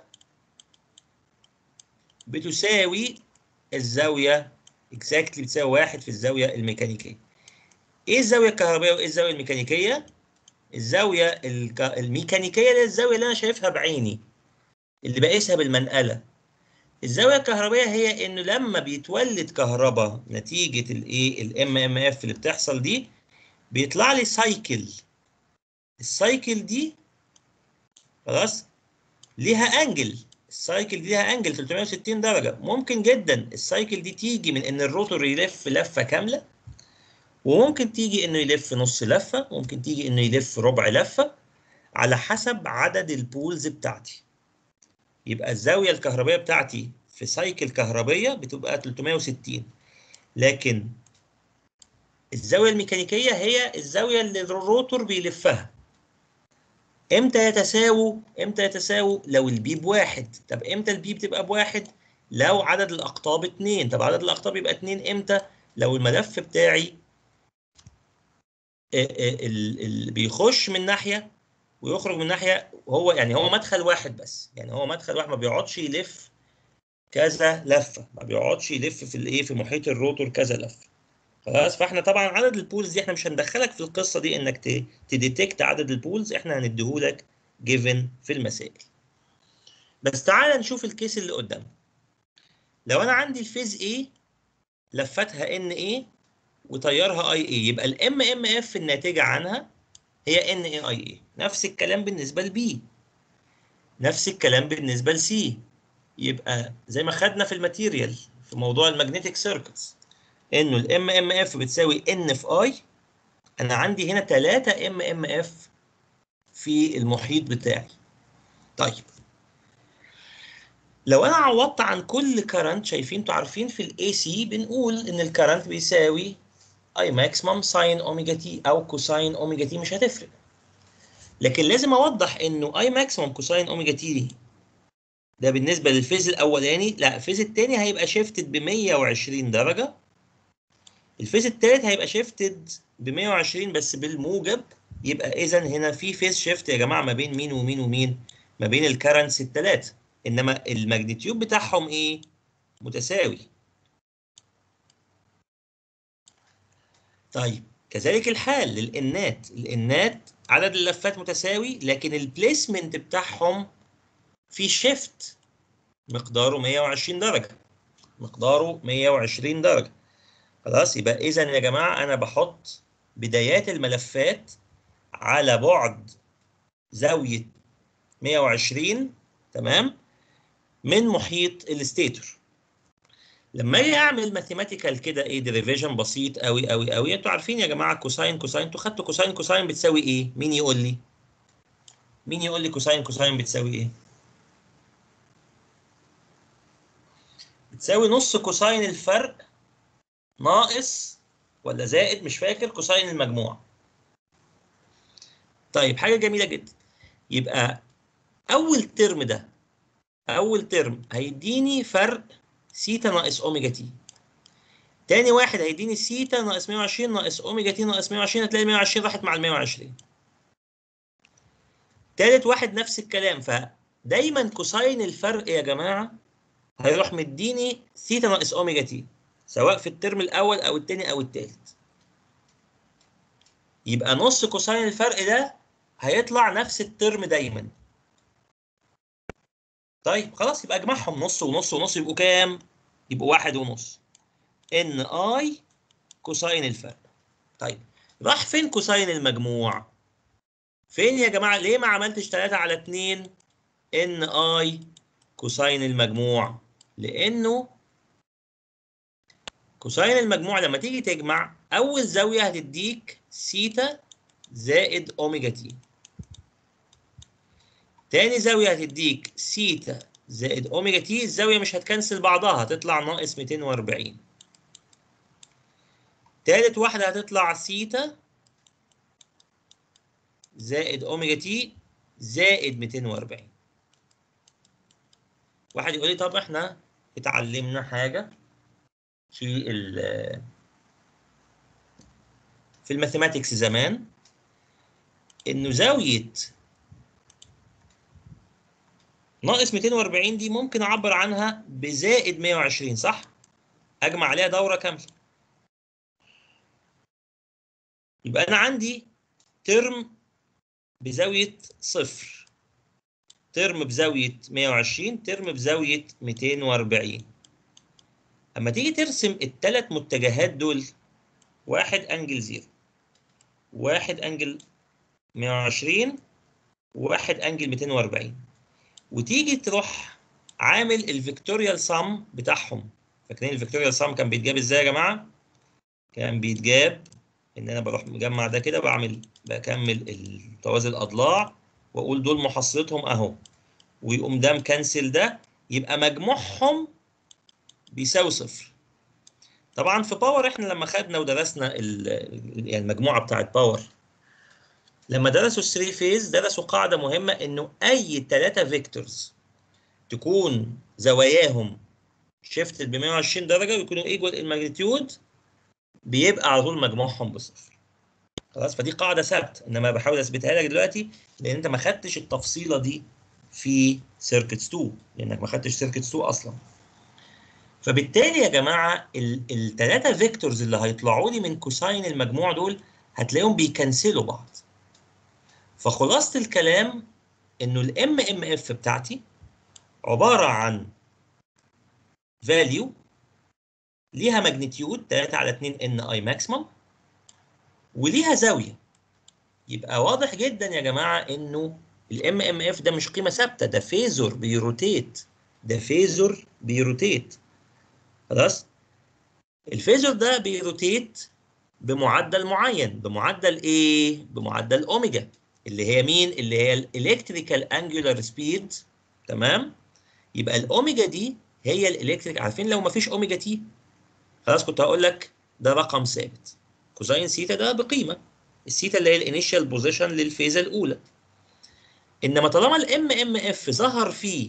بتساوي الزاويه اكزاكتلي بتساوي واحد في الزاويه الميكانيكيه ايه الزاويه الكهربائيه وايه الزاويه الميكانيكيه الزاويه الك... الميكانيكيه اللي هي الزاويه اللي انا شايفها بعيني اللي بقيسها بالمنقله الزاويه الكهربائيه هي انه لما بيتولد كهرباء نتيجه الايه الام ام اف اللي بتحصل دي بيطلع لي سايكل السايكل دي خلاص ليها انجل السايكل دي ليها انجل 360 درجه ممكن جدا السايكل دي تيجي من ان الروتور يلف لفه كامله وممكن تيجي انه يلف نص لفه ممكن تيجي انه يلف ربع لفه على حسب عدد البولز بتاعتي يبقى الزاويه الكهربائيه بتاعتي في سايكل كهربيه بتبقى 360 لكن الزاويه الميكانيكيه هي الزاويه اللي الروتور بيلفها امتى يتساووا امتى يتساووا لو البي بواحد طب امتى البي بتبقى بواحد لو عدد الاقطاب اتنين طب عدد الاقطاب يبقى اتنين امتى لو الملف بتاعي اللي بيخش من ناحيه ويخرج من ناحيه هو يعني هو مدخل واحد بس يعني هو مدخل واحد ما بيقعدش يلف كذا لفه ما بيقعدش يلف في الايه في محيط الروتور كذا لفه خلاص فاحنا طبعا عدد البولز دي احنا مش هندخلك في القصه دي انك تديتكت عدد البولز احنا هنديهولك جيفن في المسائل بس تعال نشوف الكيس اللي قدامنا لو انا عندي الفيز A لفتها ان A وتيارها اي اي يبقى الام ام اف الناتجه عنها هي ان اي اي اي نفس الكلام بالنسبه لبي نفس الكلام بالنسبه لسي يبقى زي ما خدنا في الماتيريال في موضوع المagnetic سيركتس انه الام ام اف بتساوي ان في اي انا عندي هنا 3 ام ام اف في المحيط بتاعي طيب لو انا عوضت عن كل كرنت شايفين انتوا عارفين في الاي سي بنقول ان الكرنت بيساوي اي ماكسيمم ساين اوميجا تي او كوساين اوميجا تي مش هتفرق لكن لازم اوضح انه اي ماكسيمم كوساين اوميجا تي ده بالنسبه للفيز الاولاني لا الفيز الثاني هيبقى شيفتد ب 120 درجه الفيز الثالث هيبقى شيفتد ب 120 بس بالموجب يبقى اذا هنا في فيز شيفت يا جماعه ما بين مين ومين ومين ما بين الكرنتس الثلاثه انما الماجنتيود بتاعهم ايه متساوي طيب كذلك الحال للانات الانات عدد اللفات متساوي لكن البليسمنت بتاعهم في شيفت مقداره 120 درجه مقداره 120 درجه خلاص يبقى اذا يا جماعه انا بحط بدايات الملفات على بعد زاويه 120 تمام من محيط الستيتور لما اجي اعمل ماثيماتيكال كده ايه ديريفيشن بسيط قوي قوي قوي انتوا عارفين يا جماعه كوساين كوساين انتوا خدتوا كوساين كوساين بتساوي ايه مين يقول لي مين يقول لي كوساين كوساين بتساوي ايه بتساوي نص كوساين الفرق ناقص ولا زائد مش فاكر كوساين المجموع طيب حاجه جميله جدا يبقى اول ترم ده اول ترم هيديني فرق سيتا ناقص اوميجا تي تاني واحد هيديني سيتا ناقص 120 ناقص اوميجا تي ناقص 120 هتلاقي 120 راحت مع ال 120 تالت واحد نفس الكلام فدايما كوساين الفرق يا جماعه هيروح مديني سيتا ناقص اوميجا تي سواء في الترم الاول او التاني او التالت يبقى نص كوساين الفرق ده هيطلع نفس الترم دايما طيب خلاص يبقى اجمعهم نص ونص ونص يبقوا كام؟ يبقوا واحد ونص ان اي كوساين الفرق طيب راح فين كوساين المجموع فين يا جماعه ليه ما عملتش 3 على 2 ان اي كوساين المجموع لانه كوساين المجموع لما تيجي تجمع اول زاويه هتديك سيتا زائد اوميجا تي تاني زاويه هتديك سيتا زائد اوميجا تي الزاويه مش هتكنسل بعضها هتطلع ناقص 240 تالت واحده هتطلع سيتا زائد اوميجا تي زائد 240 واحد يقول لي طب احنا اتعلمنا حاجه في ال في الماثيماتكس زمان انه زاويه ناقص 240 دي ممكن اعبر عنها بزائد 120 صح؟ اجمع عليها دوره كامله يبقى انا عندي ترم بزاويه صفر ترم بزاويه 120 ترم بزاويه 240 اما تيجي ترسم الثلاث متجهات دول واحد انجل زيرو واحد انجل 120 وواحد انجل 240 وتيجي تروح عامل الفيكتوريال سام بتاعهم فاكرين الفيكتوريال سام كان بيتجاب ازاي يا جماعه كان بيتجاب ان انا بروح مجمع ده كده بعمل بكمل توازي الاضلاع واقول دول محصلتهم اهو ويقوم ده مكنسل ده يبقى مجموعهم بيساوي صفر طبعا في باور احنا لما خدنا ودرسنا يعني المجموعه بتاعت باور لما درسوا الثري فيز درسوا قاعده مهمه انه اي ثلاثه فيكتورز تكون زواياهم شيفتد ب 120 درجه ويكونوا ايجوال الماجنتيود بيبقى على طول مجموعهم بصفر خلاص فدي قاعده ثابته انما بحاول اثبتها لك دلوقتي لان انت ما خدتش التفصيله دي في سيركتس 2 لانك ما خدتش سيركتس 2 اصلا فبالتالي يا جماعه الثلاثه فيكتورز اللي هيطلعوا لي من كوساين المجموع دول هتلاقيهم بيكنسلوا بعض فخلاصه الكلام انه الام ام اف بتاعتي عباره عن فاليو ليها ماجنتيود 3 على 2 ان اي ماكسيمم وليها زاويه يبقى واضح جدا يا جماعه انه الام ام اف ده مش قيمه ثابته ده فيزور بيروتيت ده فيزور بيروتيت خلاص الفيزور ده بيروتيت بمعدل معين بمعدل ايه بمعدل اوميجا اللي هي مين اللي هي الالكتريكال انجولار سبيد تمام يبقى الاوميجا دي هي الالكتريك عارفين لو ما فيش اوميجا تي خلاص كنت هقول لك ده رقم ثابت كوزين سيتا ده بقيمه السيتا اللي هي الانيشال بوزيشن للفيزه الاولى انما طالما الام ام اف ظهر فيه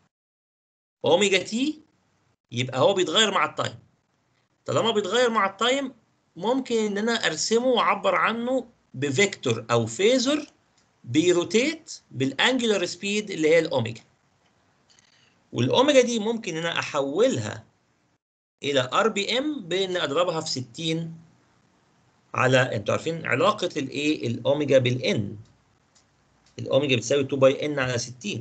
اوميجا تي يبقى هو بيتغير مع التايم طالما بيتغير مع التايم ممكن ان انا ارسمه واعبر عنه بفيكتور او فيزور بيروتيت بالانجلر سبيد اللي هي الاوميجا والاوميجا دي ممكن ان انا احولها الى ار بي ام بان اضربها في 60 على انتوا عارفين علاقه الايه الاوميجا بالان الاوميجا بتساوي 2 باي ان على 60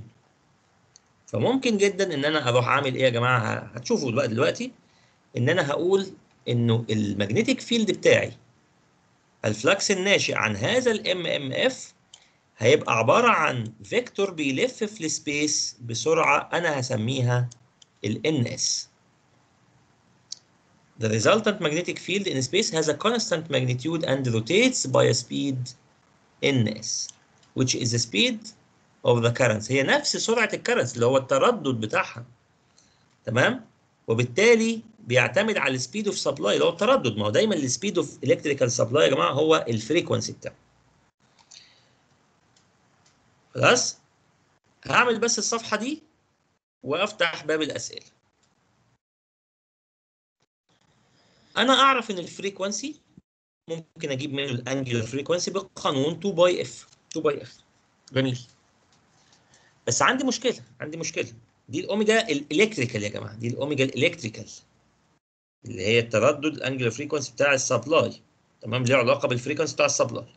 فممكن جدا ان انا اروح اعمل ايه يا جماعه هتشوفوا بقى دلوقتي ان انا هقول انه المagnetic فيلد بتاعي الفلكس الناشئ عن هذا الام ام اف هيبقى عباره عن فيكتور بيلف في السبيس بسرعه انا هسميها ال ns The resultant magnetic field in space has a constant magnitude and rotates by a speed ns which is the speed of the currents هي نفس سرعة الكرنس اللي هو التردد بتاعها تمام وبالتالي بيعتمد على السبيد اوف سبلاي اللي هو التردد ما هو دايما السبيد اوف الكتريكال سبلاي يا جماعه هو الفريكونسي بتاعه خلاص هعمل بس الصفحه دي وافتح باب الاسئله انا اعرف ان الفريكونسي ممكن اجيب منه الانجلر فريكونسي بقانون 2 باي اف 2 باي اف جميل بس عندي مشكله عندي مشكله دي الاوميجا الالكتريكال يا جماعه دي الاوميجا الالكتريكال اللي هي التردد الانجلر فريكونسي بتاع السبلاي تمام ليه علاقه بالفريكونسي بتاع السبلاي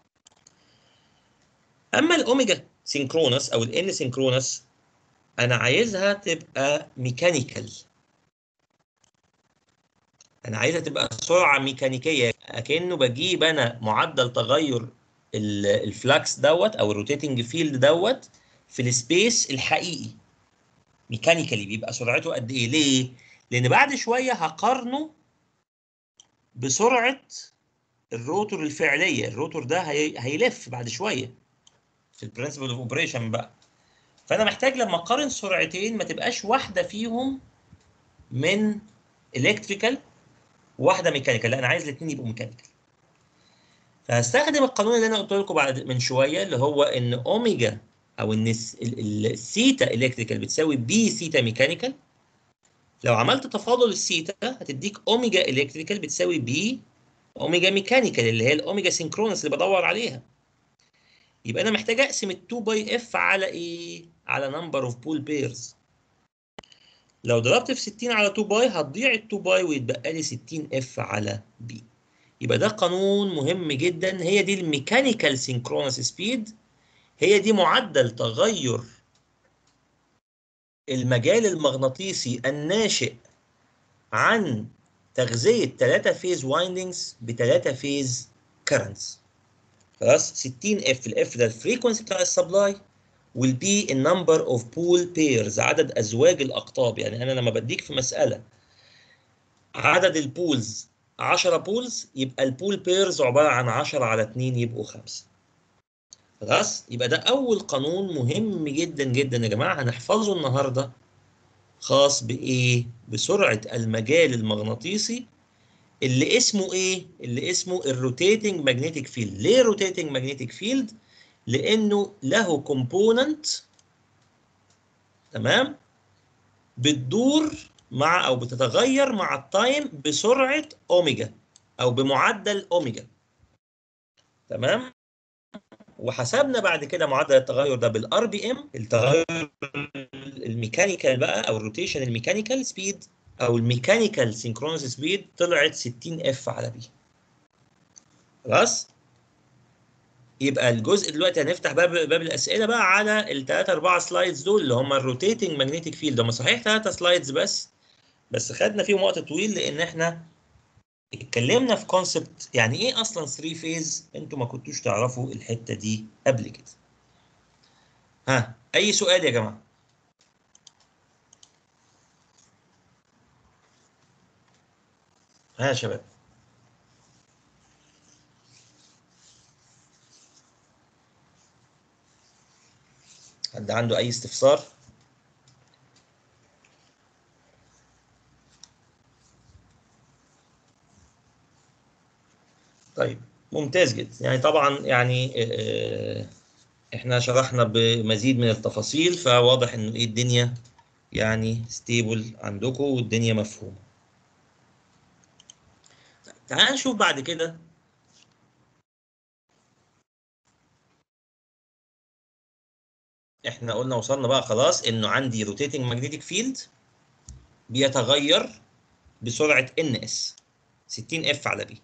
اما الاوميجا سينكرونس او الان سينكرونس انا عايزها تبقى ميكانيكال انا عايزها تبقى سرعه ميكانيكيه اكنه بجيب انا معدل تغير ال- الفلكس دوت او الروتيتنج فيلد دوت في السبيس الحقيقي ميكانيكالي بيبقى سرعته قد ايه ليه لان بعد شويه هقارنه بسرعه الروتور الفعليه الروتور ده هي... هيلف بعد شويه في البرنسبل اوف اوبريشن بقى فانا محتاج لما اقارن سرعتين ما تبقاش واحده فيهم من الكتريكال وواحده ميكانيكال لا انا عايز الاثنين يبقوا ميكانيكال فهستخدم القانون اللي انا قلت لكم بعد من شويه اللي هو ان اوميجا او ان الس- ال- ال- الثيتا الكتريكال بتساوي بي ثيتا ميكانيكال لو عملت تفاضل الثيتا هتديك اوميجا الكتريكال بتساوي بي اوميجا ميكانيكال اللي هي الاوميجا سينكرونس اللي بدور عليها يبقى انا محتاج اقسم ال 2 باي اف على ايه على نمبر اوف بول بيرز لو ضربت في 60 على 2 باي هتضيع ال 2 باي ويتبقى لي 60 اف على بي يبقى ده قانون مهم جدا هي دي الميكانيكال سينكرونس سبيد هي دي معدل تغير المجال المغناطيسي الناشئ عن تغذية 3 فيز وايندنجز ب 3 فيز كرنتس خلاص 60 اف الاف ده الفريكونسي بتاع السبلاي والبي النمبر اوف بول بيرز عدد ازواج الاقطاب يعني انا لما بديك في مساله عدد البولز 10 بولز يبقى البول بيرز عباره عن 10 على 2 يبقوا 5 خلاص يبقى ده اول قانون مهم جدا جدا يا جماعه هنحفظه النهارده خاص بايه بسرعه المجال المغناطيسي اللي اسمه ايه اللي اسمه الروتيتنج ماجنتيك فيلد ليه روتيتنج ماجنتيك فيلد لانه له كومبوننت تمام بتدور مع او بتتغير مع التايم بسرعه اوميجا او بمعدل اوميجا تمام وحسبنا بعد كده معدل التغير ده بالار بي ام التغير الميكانيكال بقى او الروتيشن الميكانيكال سبيد او الميكانيكال سينكرونس سبيد طلعت 60 اف على بي خلاص يبقى الجزء دلوقتي هنفتح باب باب الاسئله بقى على الثلاثه اربعه سلايدز دول اللي هم الروتيتنج ماجنتيك فيلد هم صحيح ثلاثه سلايدز بس بس خدنا فيهم وقت طويل لان احنا اتكلمنا في كونسبت يعني ايه اصلا 3 فيز انتوا ما كنتوش تعرفوا الحته دي قبل كده ها اي سؤال يا جماعه ها يا شباب حد عنده اي استفسار طيب ممتاز جدا يعني طبعا يعني آه، احنا شرحنا بمزيد من التفاصيل فواضح انه ايه الدنيا يعني ستيبل عندكم والدنيا مفهومه طيب، تعال نشوف بعد كده احنا قلنا وصلنا بقى خلاص انه عندي روتيتنج ماجنتيك فيلد بيتغير بسرعه ان اس 60 اف على بي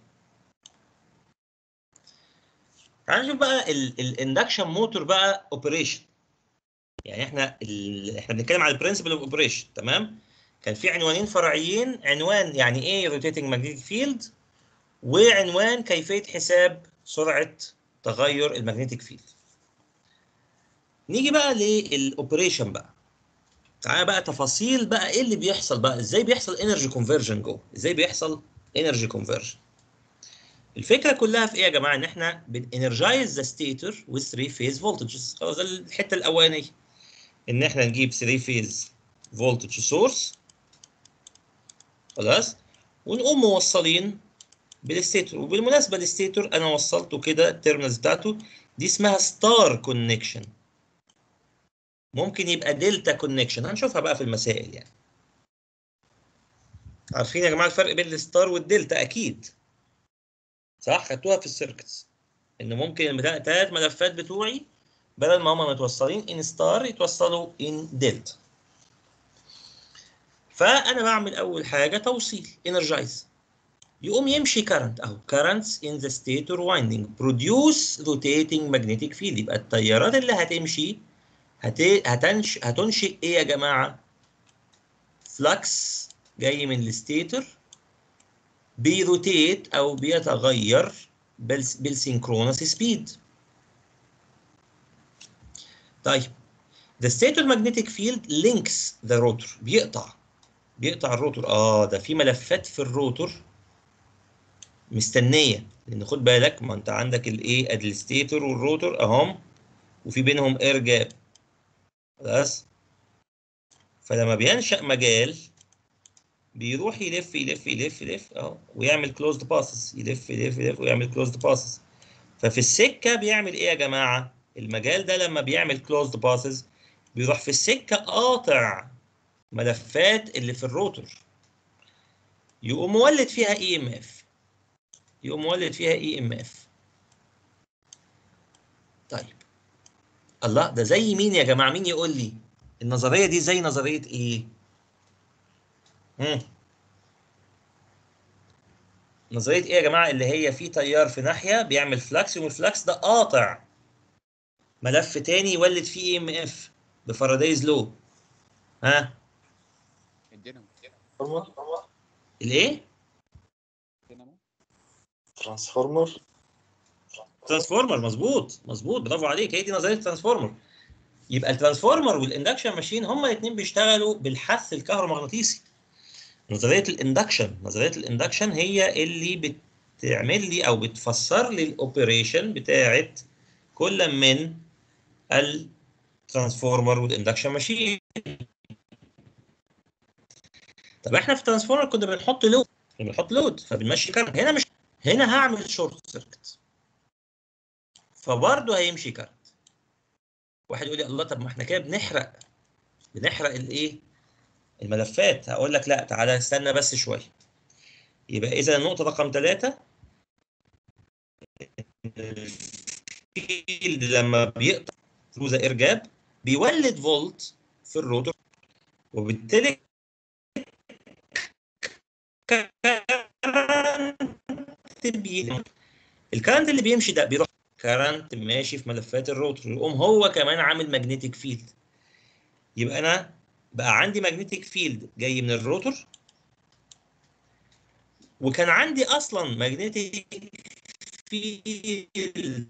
تعال نشوف بقى الاندكشن موتور بقى اوبريشن يعني احنا ال... احنا بنتكلم على البرنسبل اوف اوبريشن تمام كان في عنوانين فرعيين عنوان يعني ايه روتيتنج ماجنتيك فيلد وعنوان كيفيه حساب سرعه تغير المagnetic فيلد نيجي بقى للاوبريشن بقى تعالى بقى تفاصيل بقى ايه اللي بيحصل بقى ازاي بيحصل انرجي كونفرجن جوه ازاي بيحصل انرجي كونفرجن الفكره كلها في ايه يا جماعه ان احنا بننرجايز ذا ستيتور with 3 فيز فولتجز خلاص ده الحته الاولانيه ان احنا نجيب 3 فيز فولتج سورس خلاص ونقوم موصلين بالستيتور وبالمناسبه الستيتور انا وصلته كده التيرمينالز بتاعته دي اسمها ستار كونكشن ممكن يبقى دلتا كونكشن هنشوفها بقى في المسائل يعني عارفين يا جماعه الفرق بين الستار والدلتا اكيد صح خدتوها في السيركتس ان ممكن الثلاث ملفات بتوعي بدل ما هم متوصلين ان ستار يتوصلوا ان دلتا فانا بعمل اول حاجه توصيل انرجايز يقوم يمشي كارنت اهو كارنتس ان ذا ستيتور وايندنج بروديوس روتيتنج ماجنتيك فيلد يبقى التيارات اللي هتمشي هت... هتنش... هتنشئ ايه يا جماعه فلكس جاي من الستيتور بيروتيت او بيتغير بالس- بالسينكرونس سبيد طيب the stator magnetic field links the rotor بيقطع بيقطع الروتور اه ده في ملفات في الروتور مستنيه لان خد بالك ما انت عندك الايه ادي الستيتور والروتور اهم وفي بينهم اير جاب خلاص فلما بينشأ مجال بيروح يلف يلف يلف يلف اهو ويعمل كلوزد باسز يلف يلف يلف ويعمل كلوزد باسز ففي السكه بيعمل ايه يا جماعه المجال ده لما بيعمل كلوزد باسز بيروح في السكه قاطع ملفات اللي في الروتور يقوم مولد فيها اي ام اف يقوم مولد فيها اي ام اف طيب الله ده زي مين يا جماعه مين يقول لي النظريه دي زي نظريه ايه مم. نظريه ايه يا جماعه اللي هي في تيار في ناحيه بيعمل فلكس والفلكس ده قاطع ملف تاني يولد فيه اي ام اف بفارادايز لو ها الدينامو الايه الدينامو ترانسفورمر ترانسفورمر مظبوط مظبوط برافو عليك هي دي نظريه الترانسفورمر يبقى الترانسفورمر والاندكشن ماشين هما الاثنين بيشتغلوا بالحث الكهرومغناطيسي نظريه الاندكشن نظريه الاندكشن هي اللي بتعمل لي او بتفسر لي الاوبريشن بتاعه كل من الترانسفورمر والاندكشن ماشين طب احنا في الترانسفورمر كنا بنحط لود كنا بنحط لود فبنمشي كارنت هنا مش هنا هعمل شورت سيركت فبرضه هيمشي كارت واحد يقول لي الله طب ما احنا كده بنحرق بنحرق الايه الملفات هقول لك لا تعالى استنى بس شويه يبقى اذا النقطه رقم ثلاثة الفيلد لما بيقطع ثرو ذا اير جاب بيولد فولت في الروتور وبالتالي كارنت بي- الكارنت اللي بيمشي ده بيروح كارنت ماشي في ملفات الروتور يقوم هو كمان عامل ماجنتيك فيلد يبقى انا بقى عندي ماجنتيك فيلد جاي من الروتور وكان عندي اصلا ماجنتيك فيلد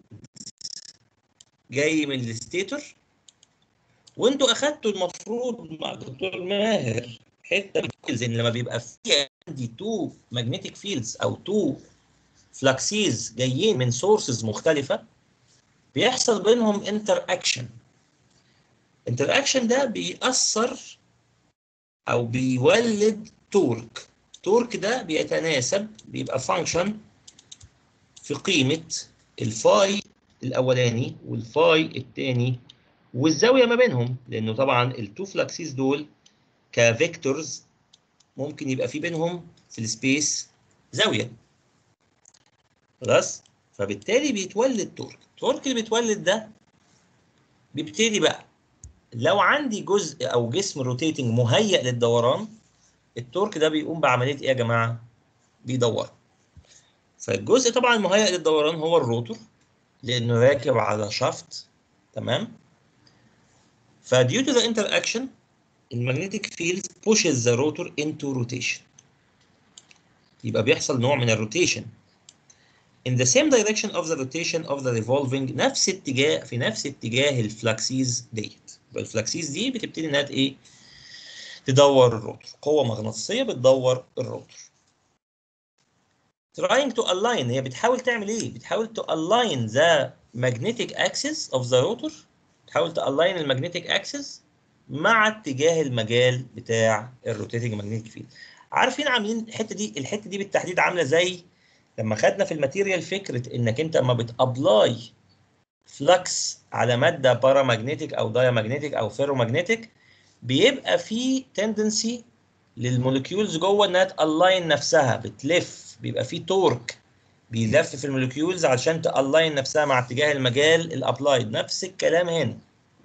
جاي من الستيتور وانتوا اخدتوا المفروض مع الدكتور ماهر حته من ان لما بيبقى في عندي تو ماجنتيك فيلدز او تو فلاكسيز جايين من سورسز مختلفه بيحصل بينهم انتر اكشن انتر اكشن ده بيأثر او بيولد تورك تورك ده بيتناسب بيبقى فانكشن في قيمه الفاي الاولاني والفاي الثاني والزاويه ما بينهم لانه طبعا التو فلاكسيز دول كفيكتورز ممكن يبقى في بينهم في السبيس زاويه خلاص فبالتالي بيتولد تورك التورك اللي بيتولد ده بيبتدي بقى لو عندي جزء او جسم روتيتنج مهيئ للدوران التورك ده بيقوم بعمليه ايه يا جماعه بيدور فالجزء طبعا المهيئ للدوران هو الروتور لانه راكب على شافت تمام فديو تو ذا انتر اكشن المagnetic field pushes the rotor into rotation يبقى بيحصل نوع من الروتيشن in the same direction of the rotation of the revolving نفس اتجاه في نفس اتجاه الفلاكسيز ديت يبقى الفلاكسيز دي بتبتدي انها ايه تدور الروتور قوه مغناطيسيه بتدور الروتور trying to align هي بتحاول تعمل ايه بتحاول to align the magnetic axis of the rotor بتحاول to align المagnetic axis مع اتجاه المجال بتاع الروتيتنج ماجنتيك فيلد عارفين عاملين الحته دي الحته دي بالتحديد عامله زي لما خدنا في الماتيريال فكره انك انت لما بتابلاي فلكس على ماده بارامagnetic او دايامagnetic او فيرومagnetic بيبقى في تندنسي للموليكيولز جوه انها تالاين نفسها بتلف بيبقى في تورك بيلف في الموليكيولز عشان تالاين نفسها مع اتجاه المجال الابلايد نفس الكلام هنا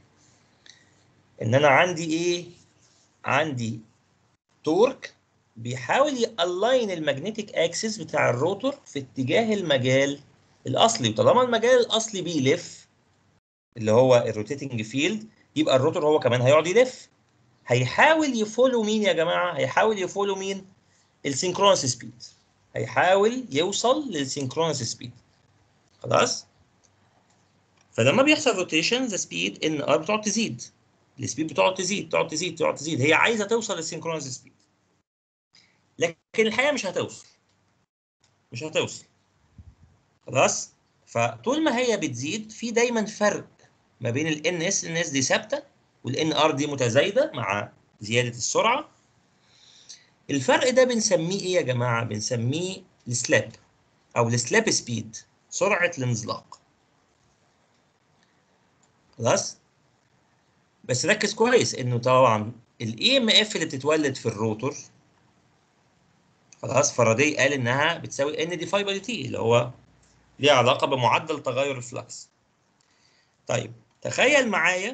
ان انا عندي ايه عندي تورك بيحاول يالاين المagnetic اكسس بتاع الروتور في اتجاه المجال الاصلي وطالما المجال الاصلي بيلف اللي هو الروتيتنج فيلد يبقى الروتور هو كمان هيقعد يلف هيحاول يفولو مين يا جماعه هيحاول يفولو مين السينكرونس سبيد هيحاول يوصل للسينكرونس سبيد خلاص فلما بيحصل روتيشن ذا سبيد ان ار بتقعد تزيد السبيد بتقعد تزيد تقعد تزيد تقعد تزيد هي عايزه توصل للسينكرونس سبيد لكن الحقيقه مش هتوصل مش هتوصل خلاص فطول ما هي بتزيد في دايما فرق ما بين الان اس ان اس دي ثابته والان ار دي متزايده مع زياده السرعه الفرق ده بنسميه ايه يا جماعه بنسميه السلاب او السلاب سبيد سرعه الانزلاق خلاص بس ركز كويس انه طبعا الاي ام اف اللي بتتولد في الروتور خلاص فاراداي قال انها بتساوي ان دي فاي باي تي اللي هو ليه علاقه بمعدل تغير الفلكس طيب تخيل معايا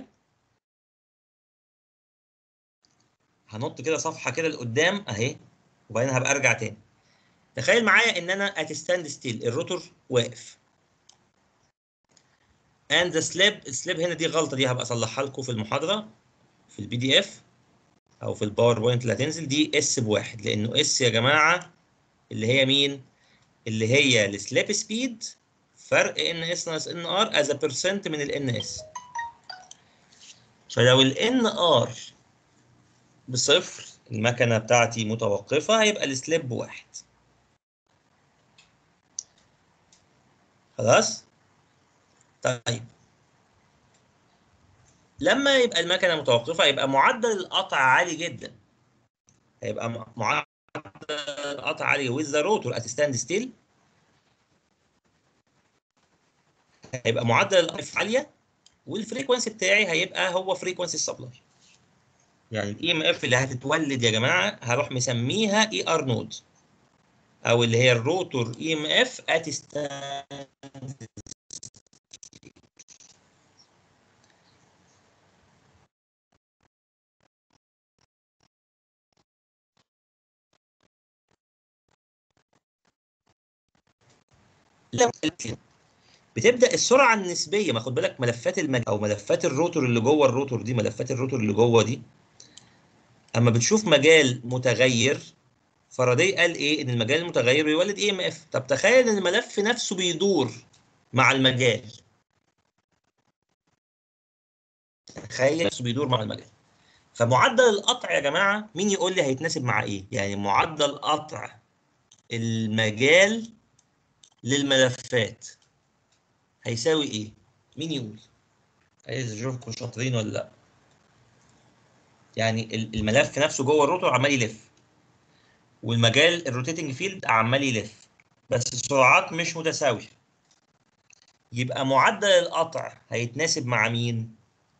هنط كده صفحه كده لقدام اهي وبعدين هبقى ارجع تاني تخيل معايا ان انا ات ستاند ستيل الروتور واقف and the slab السلاب هنا دي غلطه دي هبقى اصلحها لكم في المحاضره في البي دي اف او في الباوربوينت اللي هتنزل دي اس بواحد لانه اس يا جماعه اللي هي مين؟ اللي هي السلاب سبيد فرق ان اس ناقص ان ار از بيرسنت من الان اس فلو الان ار بصفر المكنه بتاعتي متوقفه هيبقى السلاب بواحد خلاص؟ طيب لما يبقى المكنه متوقفه يبقى معدل القطع عالي جدا هيبقى م- معدل القطع عالي with the rotor at stand still هيبقى معدل القطع عاليه والفريكونسي بتاعي هيبقى هو فريكونسي السبلاي يعني الاي ام اف اللي هتتولد يا جماعه هروح مسميها اي ار نود او اللي هي الروتور اي ام اف ات ستاند لما بتبدا السرعه النسبيه ما خد بالك ملفات المج... او ملفات الروتور اللي جوه الروتور دي ملفات الروتور اللي جوه دي اما بتشوف مجال متغير فاراداي قال ايه ان المجال المتغير بيولد اي ام اف طب تخيل ان الملف نفسه بيدور مع المجال تخيل نفسه بيدور مع المجال فمعدل القطع يا جماعه مين يقول لي هيتناسب مع ايه يعني معدل قطع المجال للملفات هيساوي ايه مين يقول عايز اشوفكم شاطرين ولا لا يعني ال- الملف نفسه جوه الروتور عمال يلف والمجال الروتيتنج فيلد عمال يلف بس السرعات مش متساويه يبقى معدل القطع هيتناسب مع مين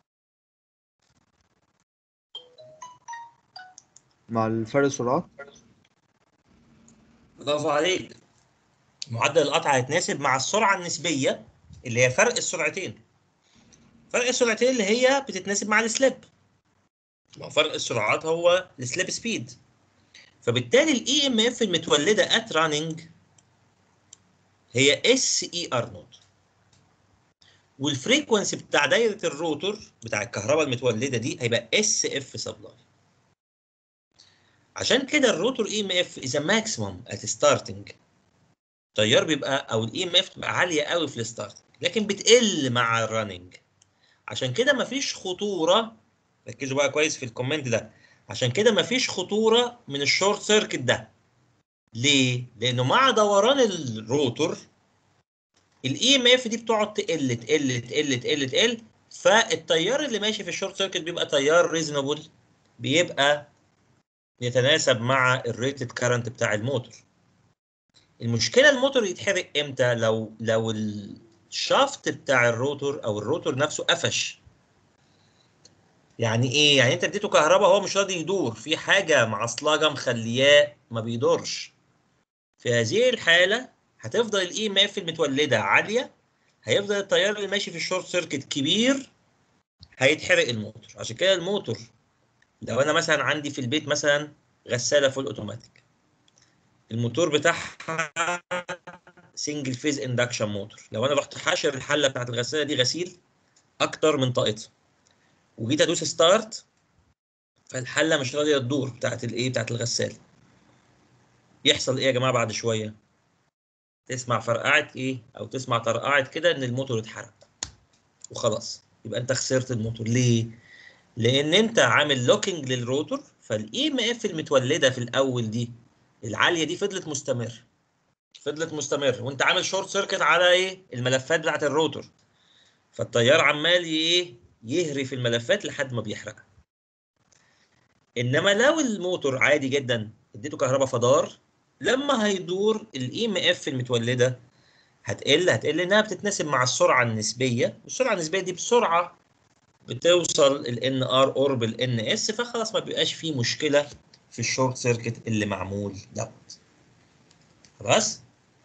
مع الفرق السرعات برافو عليك معدل القطع هيتناسب مع السرعه النسبيه اللي هي فرق السرعتين فرق السرعتين اللي هي بتتناسب مع السلاب ما هو فرق السرعات هو السلاب سبيد فبالتالي الاي ام اف المتولده ات راننج هي اس اي ار نوت والفريكونسي بتاع دايره الروتور بتاع الكهرباء المتولده دي هيبقى اس اف سبلاي عشان كده الروتور اي ام اف اذا ماكسيموم ات ستارتنج التيار بيبقى او الاي ام اف تبقى عاليه قوي في الستارت لكن بتقل مع الرننج عشان كده مفيش خطوره ركزوا بقى كويس في الكومنت ده عشان كده مفيش خطوره من الشورت سيركت ده ليه لانه مع دوران الروتور الاي ام اف دي بتقعد تقل تقل تقل تقل تقل فالتيار اللي ماشي في الشورت سيركت بيبقى تيار ريزونبل بيبقى يتناسب مع الريتد كارنت بتاع الموتور المشكله الموتور يتحرق امتى لو لو الشافت بتاع الروتور او الروتور نفسه قفش يعني ايه يعني انت اديته كهرباء هو مش راضي يدور في حاجه معصلجه مخلياه ما بيدورش في هذه الحاله هتفضل الاي ام اف المتولده عاليه هيفضل التيار اللي ماشي في الشورت سيركت كبير هيتحرق الموتور عشان كده الموتور لو انا مثلا عندي في البيت مثلا غساله فول اوتوماتيك الموتور بتاعها سنجل فيز اندكشن موتور لو انا رحت حاشر الحله بتاعت الغساله دي غسيل اكتر من طاقتها وجيت ادوس ستارت فالحله مش راضيه تدور بتاعت الايه بتاعت الغساله يحصل ايه يا جماعه بعد شويه تسمع فرقعه ايه او تسمع طرقعه كده ان الموتور اتحرق وخلاص يبقى انت خسرت الموتور ليه لان انت عامل لوكينج للروتور فالاي ام اف المتولده في الاول دي العاليه دي فضلت مستمر فضلت مستمر وانت عامل شورت سيركت على ايه الملفات بتاعت الروتور فالتيار عمال ايه يهري في الملفات لحد ما بيحرقها انما لو الموتور عادي جدا اديته كهرباء فدار لما هيدور الاي ام اف المتولده هتقل هتقل انها بتتناسب مع السرعه النسبيه والسرعه النسبيه دي بسرعه بتوصل ال ار قرب ال اس فخلاص ما بيبقاش فيه مشكله في الشورت سيركت اللي معمول دوت خلاص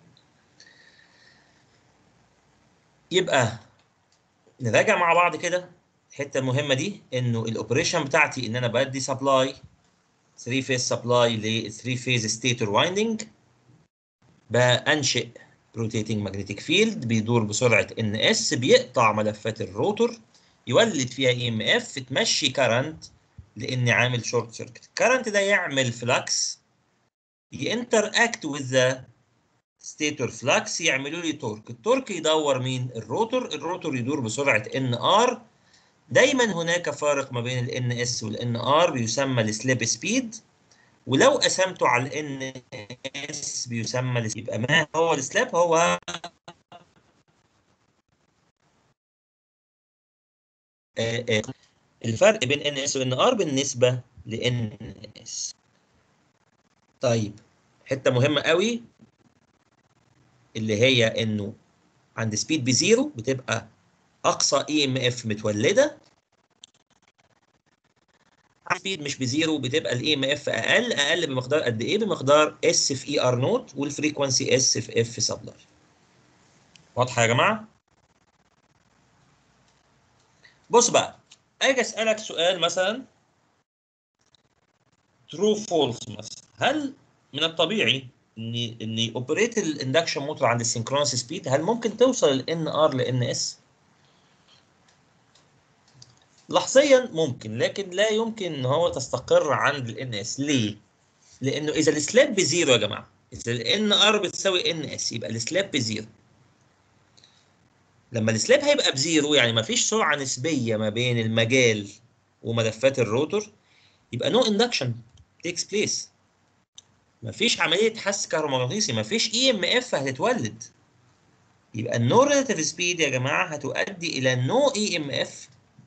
يبقى نراجع مع بعض كده الحته المهمه دي انه الاوبريشن بتاعتي ان انا بدي سبلاي 3 فيز سبلاي ل 3 فيز ستيتور وايندنج بانشئ روتيتنج ماجنتيك فيلد بيدور بسرعه ان اس بيقطع ملفات الروتور يولد فيها اي ام اف تمشي كارنت لاني عامل شورت سيركت الكارنت ده يعمل فلكس ينتر اكت وذ ذا ستيتور فلكس يعملوا لي تورك التورك يدور مين الروتور الروتور يدور بسرعه ان ار دايما هناك فارق ما بين الان اس والان ار بيسمى السليب سبيد ولو قسمته على الان اس بيسمى الس- يبقى ما هو السلاب هو آه، آه، الفرق بين ان اس وان ار بالنسبه لان اس طيب حته مهمه قوي اللي هي انه عند سبيد بزيرو بتبقى اقصى اي ام اف متولده سبيد مش بزيرو بتبقى الاي ام اف اقل اقل بمقدار قد ايه بمقدار اس في اي ار نوت والفريكونسي اس في اف سبلاي واضحه يا جماعه بص بقى اجي اسالك سؤال مثلا ترو فولس مثلا هل من الطبيعي ان ان اوبريت الاندكشن موتور عند السنكرونس سبيد هل ممكن توصل الان ار لان اس لحظيا ممكن لكن لا يمكن ان هو تستقر عند الان اس ليه لانه اذا السلاب بزيرو يا جماعه اذا الان ار بتساوي ان اس يبقى السلاب بزيرو لما السلاب هيبقى بزيرو يعني ما فيش سرعه نسبيه ما بين المجال وملفات الروتور يبقى نو اندكشن تيكس بليس ما فيش عمليه حس كهرومغناطيسي ما فيش اي ام اف هتتولد يبقى النو ريلاتيف سبيد يا جماعه هتؤدي الى نو اي ام اف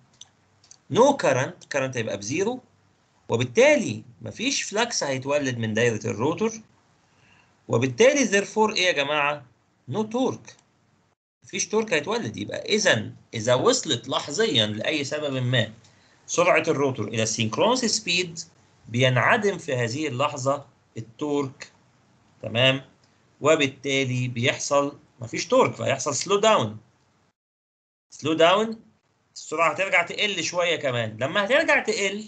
نو كارنت كارنت هيبقى بزيرو وبالتالي مفيش فلكس هيتولد من دايره الروتور وبالتالي therefore ايه يا جماعه نو تورك مفيش تورك هيتولد يبقى اذا اذا وصلت لحظيا لاي سبب ما سرعه الروتور الى السينكرونس سبيد بينعدم في هذه اللحظه التورك تمام وبالتالي بيحصل مفيش تورك فهيحصل سلو داون سلو داون السرعه هترجع تقل شويه كمان لما هترجع تقل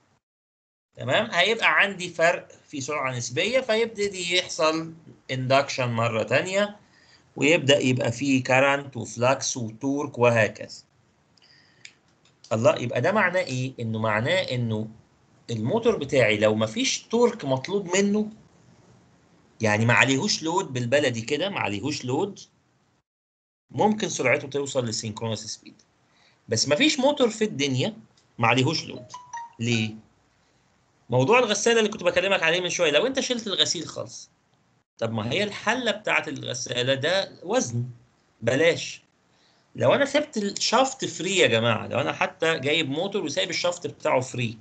تمام هيبقى عندي فرق في سرعه نسبيه فيبتدي يحصل اندكشن مره تانية ويبدا يبقى فيه كارنت وفلكس وتورك وهكذا الله يبقى ده معناه ايه انه معناه انه الموتور بتاعي لو مفيش تورك مطلوب منه يعني ما عليهوش لود بالبلدي كده ما عليهوش لود ممكن سرعته توصل للسينكرونس سبيد بس مفيش موتور في الدنيا ما عليهوش لود ليه موضوع الغساله اللي كنت بكلمك عليه من شويه لو انت شلت الغسيل خالص طب ما هي الحله بتاعت الغساله ده وزن بلاش لو انا سبت الشافت فري يا جماعه لو انا حتى جايب موتور وسايب الشافت بتاعه فري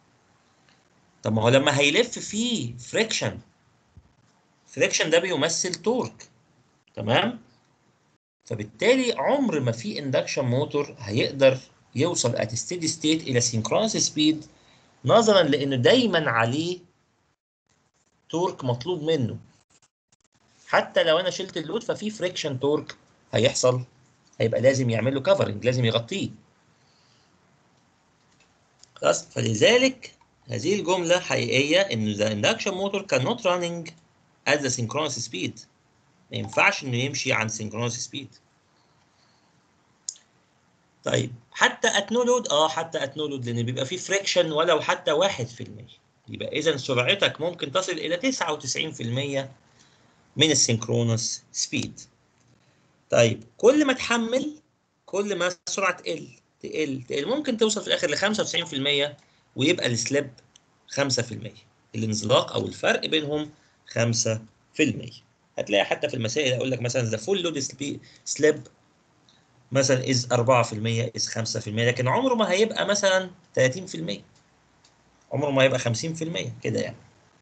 طب ما هو لما هيلف فيه فريكشن فريكشن ده بيمثل تورك تمام فبالتالي عمر ما في اندكشن موتور هيقدر يوصل ات ستيدي ستيت الى سينكرونس سبيد نظرا لانه دايما عليه تورك مطلوب منه حتى لو انا شلت اللود ففي فريكشن تورك هيحصل هيبقى لازم يعمل له كفرنج لازم يغطيه خلاص فلذلك هذه الجملة حقيقية إن the induction motor cannot running at the synchronous speed ما ينفعش إنه يمشي عن synchronous speed طيب حتى at no load اه حتى at no load لأن بيبقى فيه friction ولو حتى واحد في المية يبقى اذا سرعتك ممكن تصل الى 99% من السينكرونس سبيد طيب كل ما تحمل كل ما السرعه تقل تقل تقل ممكن توصل في الاخر ل 95% ويبقى السليب 5% الانزلاق او الفرق بينهم 5% هتلاقي حتى في المسائل اقول لك مثلا ذا فول لود سليب مثلا از 4% از 5% لكن عمره ما هيبقى مثلا 30% عمره ما هيبقى 50% كده يعني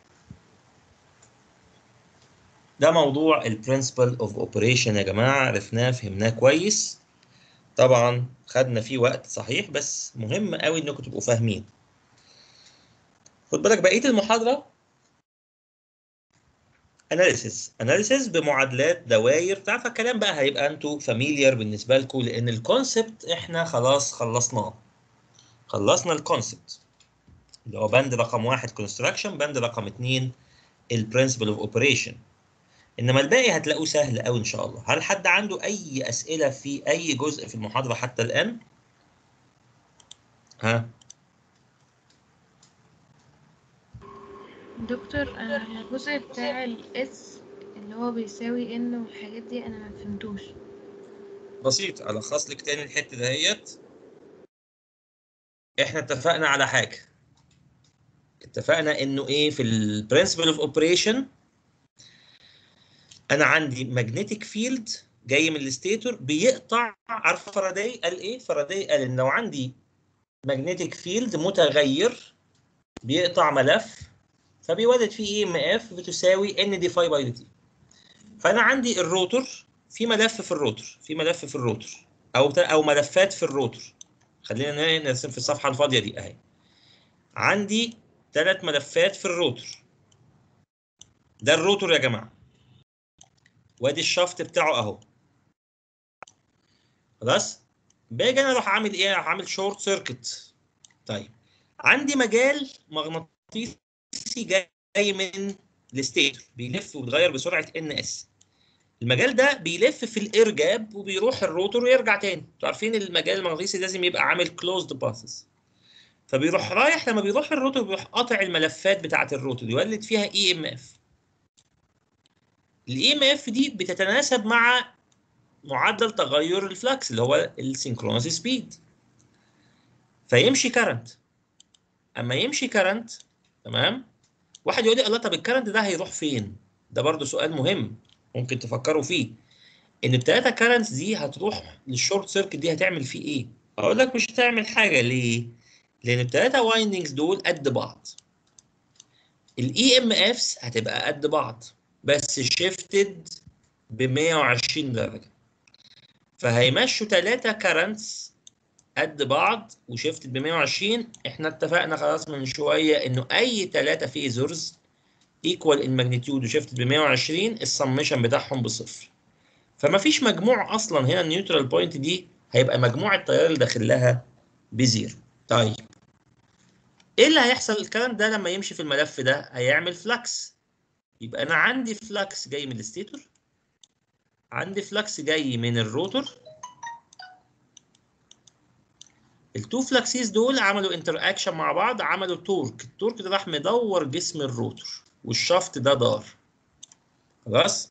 ده موضوع البرنسبل اوف اوبريشن يا جماعه عرفناه فهمناه كويس طبعا خدنا فيه وقت صحيح بس مهم قوي انكم تبقوا فاهمين خد بالك بقيه المحاضره اناليسيس اناليسيس بمعادلات دوائر تعرف الكلام بقى هيبقى انتوا فاميليار بالنسبه لكم لان الكونسبت احنا خلاص خلصناه خلصنا الكونسبت اللي هو بند رقم واحد كونستراكشن بند رقم اتنين البرنسبل اوف اوبريشن انما الباقي هتلاقوه سهل قوي ان شاء الله هل حد عنده اي اسئله في اي جزء في المحاضره حتى الان ها دكتور انا الجزء بتاع الاس اللي هو بيساوي ان والحاجات دي انا ما فهمتوش بسيط الخص لك تاني الحته دهيت احنا اتفقنا على حاجه اتفقنا انه ايه في البرنسبل اوف اوبريشن انا عندي ماجنتيك فيلد جاي من الستيتور بيقطع عارف فاراداي قال ايه فاراداي قال ان لو عندي ماجنتيك فيلد متغير بيقطع ملف فبيولد فيه اي ام اف بتساوي ان دي فاي باي دي تي فانا عندي الروتور في ملف في الروتور في ملف في الروتور او او ملفات في الروتور خلينا نرسم في الصفحه الفاضيه دي اهي عندي ثلاث ملفات في الروتور ده الروتور يا جماعه وادي الشافت بتاعه اهو خلاص باجي انا اروح عامل ايه اروح عامل شورت سيركت طيب عندي مجال مغناطيسي جاي من الستيتور بيلف ويتغير بسرعه ان اس المجال ده بيلف في الارجاب وبيروح الروتور ويرجع تاني انتوا عارفين المجال المغناطيسي لازم يبقى عامل كلوزد باسز فبيروح رايح لما بيروح الروتور بيروح قاطع الملفات بتاعه الروتور يولد فيها اي ام اف الاي ام اف دي بتتناسب مع معدل تغير الفلكس اللي هو السينكرونس سبيد فيمشي كرنت اما يمشي كرنت تمام واحد يقول لي الله طب الكرنت ده هيروح فين ده برضو سؤال مهم ممكن تفكروا فيه ان التلاته كرنتس دي هتروح للشورت سيركت دي هتعمل فيه ايه اقول لك مش هتعمل حاجه ليه لان التلاته وايندنجز دول قد بعض الاي ام افس هتبقى قد بعض بس شيفتد ب 120 درجه فهيمشوا ثلاثه كرنتس قد بعض وشيفتد ب 120 احنا اتفقنا خلاص من شويه انه اي ثلاثه فيزرز ايكوال ان ماجنتيود وشيفتد ب 120 السمشن بتاعهم بصفر فما فيش مجموع اصلا هنا النيوترال بوينت دي هيبقى مجموع التيار اللي داخل لها بزيرو طيب ايه اللي هيحصل الكلام ده لما يمشي في الملف ده هيعمل فلكس يبقى انا عندي فلكس جاي من الستيتور عندي فلكس جاي من الروتور التو فلكسيز دول عملوا انتر اكشن مع بعض عملوا تورك التورك ده راح مدور جسم الروتور والشافت ده دار خلاص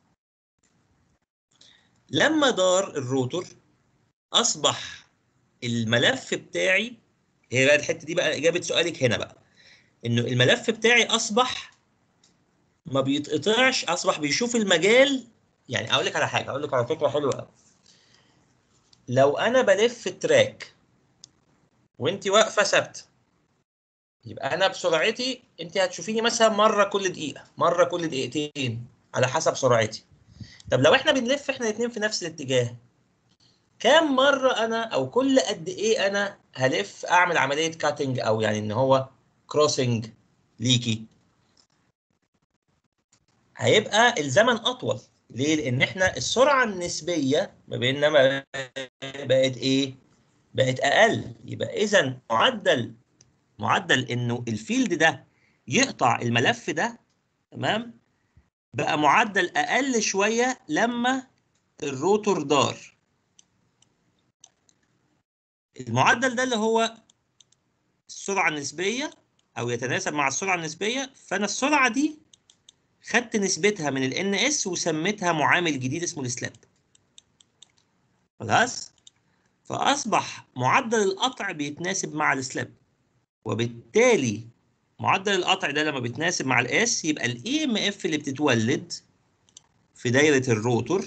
لما دار الروتور اصبح الملف بتاعي هي بقى الحته دي بقى اجابه سؤالك هنا بقى انه الملف بتاعي اصبح ما بيتقطعش اصبح بيشوف المجال يعني اقول لك على حاجه اقول لك على فكره حلوه قوي لو انا بلف تراك وانت واقفه ثابته يبقى انا بسرعتي انت هتشوفيني مثلا مره كل دقيقه مره كل دقيقتين على حسب سرعتي طب لو احنا بنلف احنا الاثنين في نفس الاتجاه كام مره انا او كل قد ايه انا هلف اعمل عمليه كاتنج او يعني ان هو كروسنج ليكي هيبقى الزمن اطول ليه لان احنا السرعه النسبيه ما بيننا بقت ايه بقت اقل يبقى اذا معدل معدل انه الفيلد ده يقطع الملف ده تمام بقى معدل اقل شويه لما الروتور دار المعدل ده اللي هو السرعه النسبيه او يتناسب مع السرعه النسبيه فانا السرعه دي خدت نسبتها من ال ان اس وسميتها معامل جديد اسمه السلاب خلاص فاصبح معدل القطع بيتناسب مع السلاب وبالتالي معدل القطع ده لما بيتناسب مع الاس يبقى الاي ام اف اللي بتتولد في دايره الروتور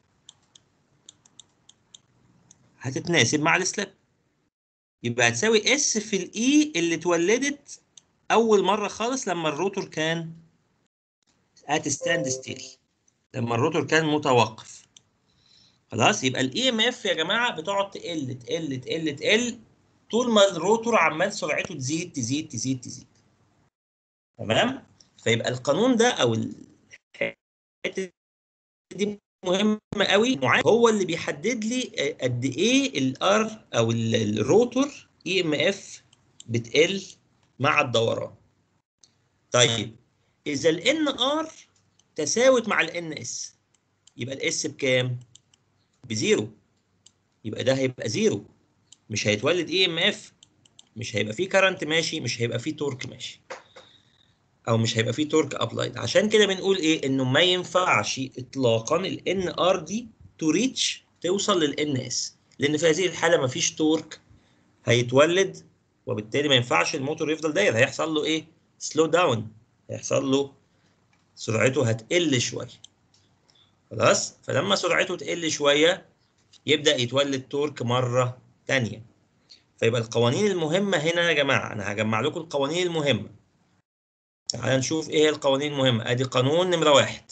هتتناسب مع السلاب يبقى هتساوي اس في الاي اللي اتولدت اول مره خالص لما الروتور كان ات ستاند ستيل لما الروتور كان متوقف خلاص يبقى الاي ام اف يا جماعه بتقعد تقل تقل تقل تقل طول ما الروتور عمال سرعته تزيد تزيد تزيد تزيد تمام فيبقى القانون ده او الحته دي مهمه قوي معين هو اللي بيحدد لي قد ايه الار او ال- الروتور اي ام اف بتقل مع الدوران طيب اذا الان ار تساوت مع الان اس يبقى الاس بكام بزيرو يبقى ده هيبقى زيرو مش هيتولد اي ام اف مش هيبقى فيه كرنت ماشي مش هيبقى فيه تورك ماشي او مش هيبقى فيه تورك ابلايد عشان كده بنقول ايه انه ما ينفعش اطلاقا الان ار دي تو ريتش توصل للان اس لان في هذه الحاله ما فيش تورك هيتولد وبالتالي ما ينفعش الموتور يفضل داير هيحصل له ايه سلو داون هيحصل له سرعته هتقل شويه خلاص فلما سرعته تقل شويه يبدا يتولد تورك مره تانية فيبقى القوانين المهمه هنا يا جماعه انا هجمع لكم القوانين المهمه تعال نشوف ايه هي القوانين المهمه ادي قانون نمره واحد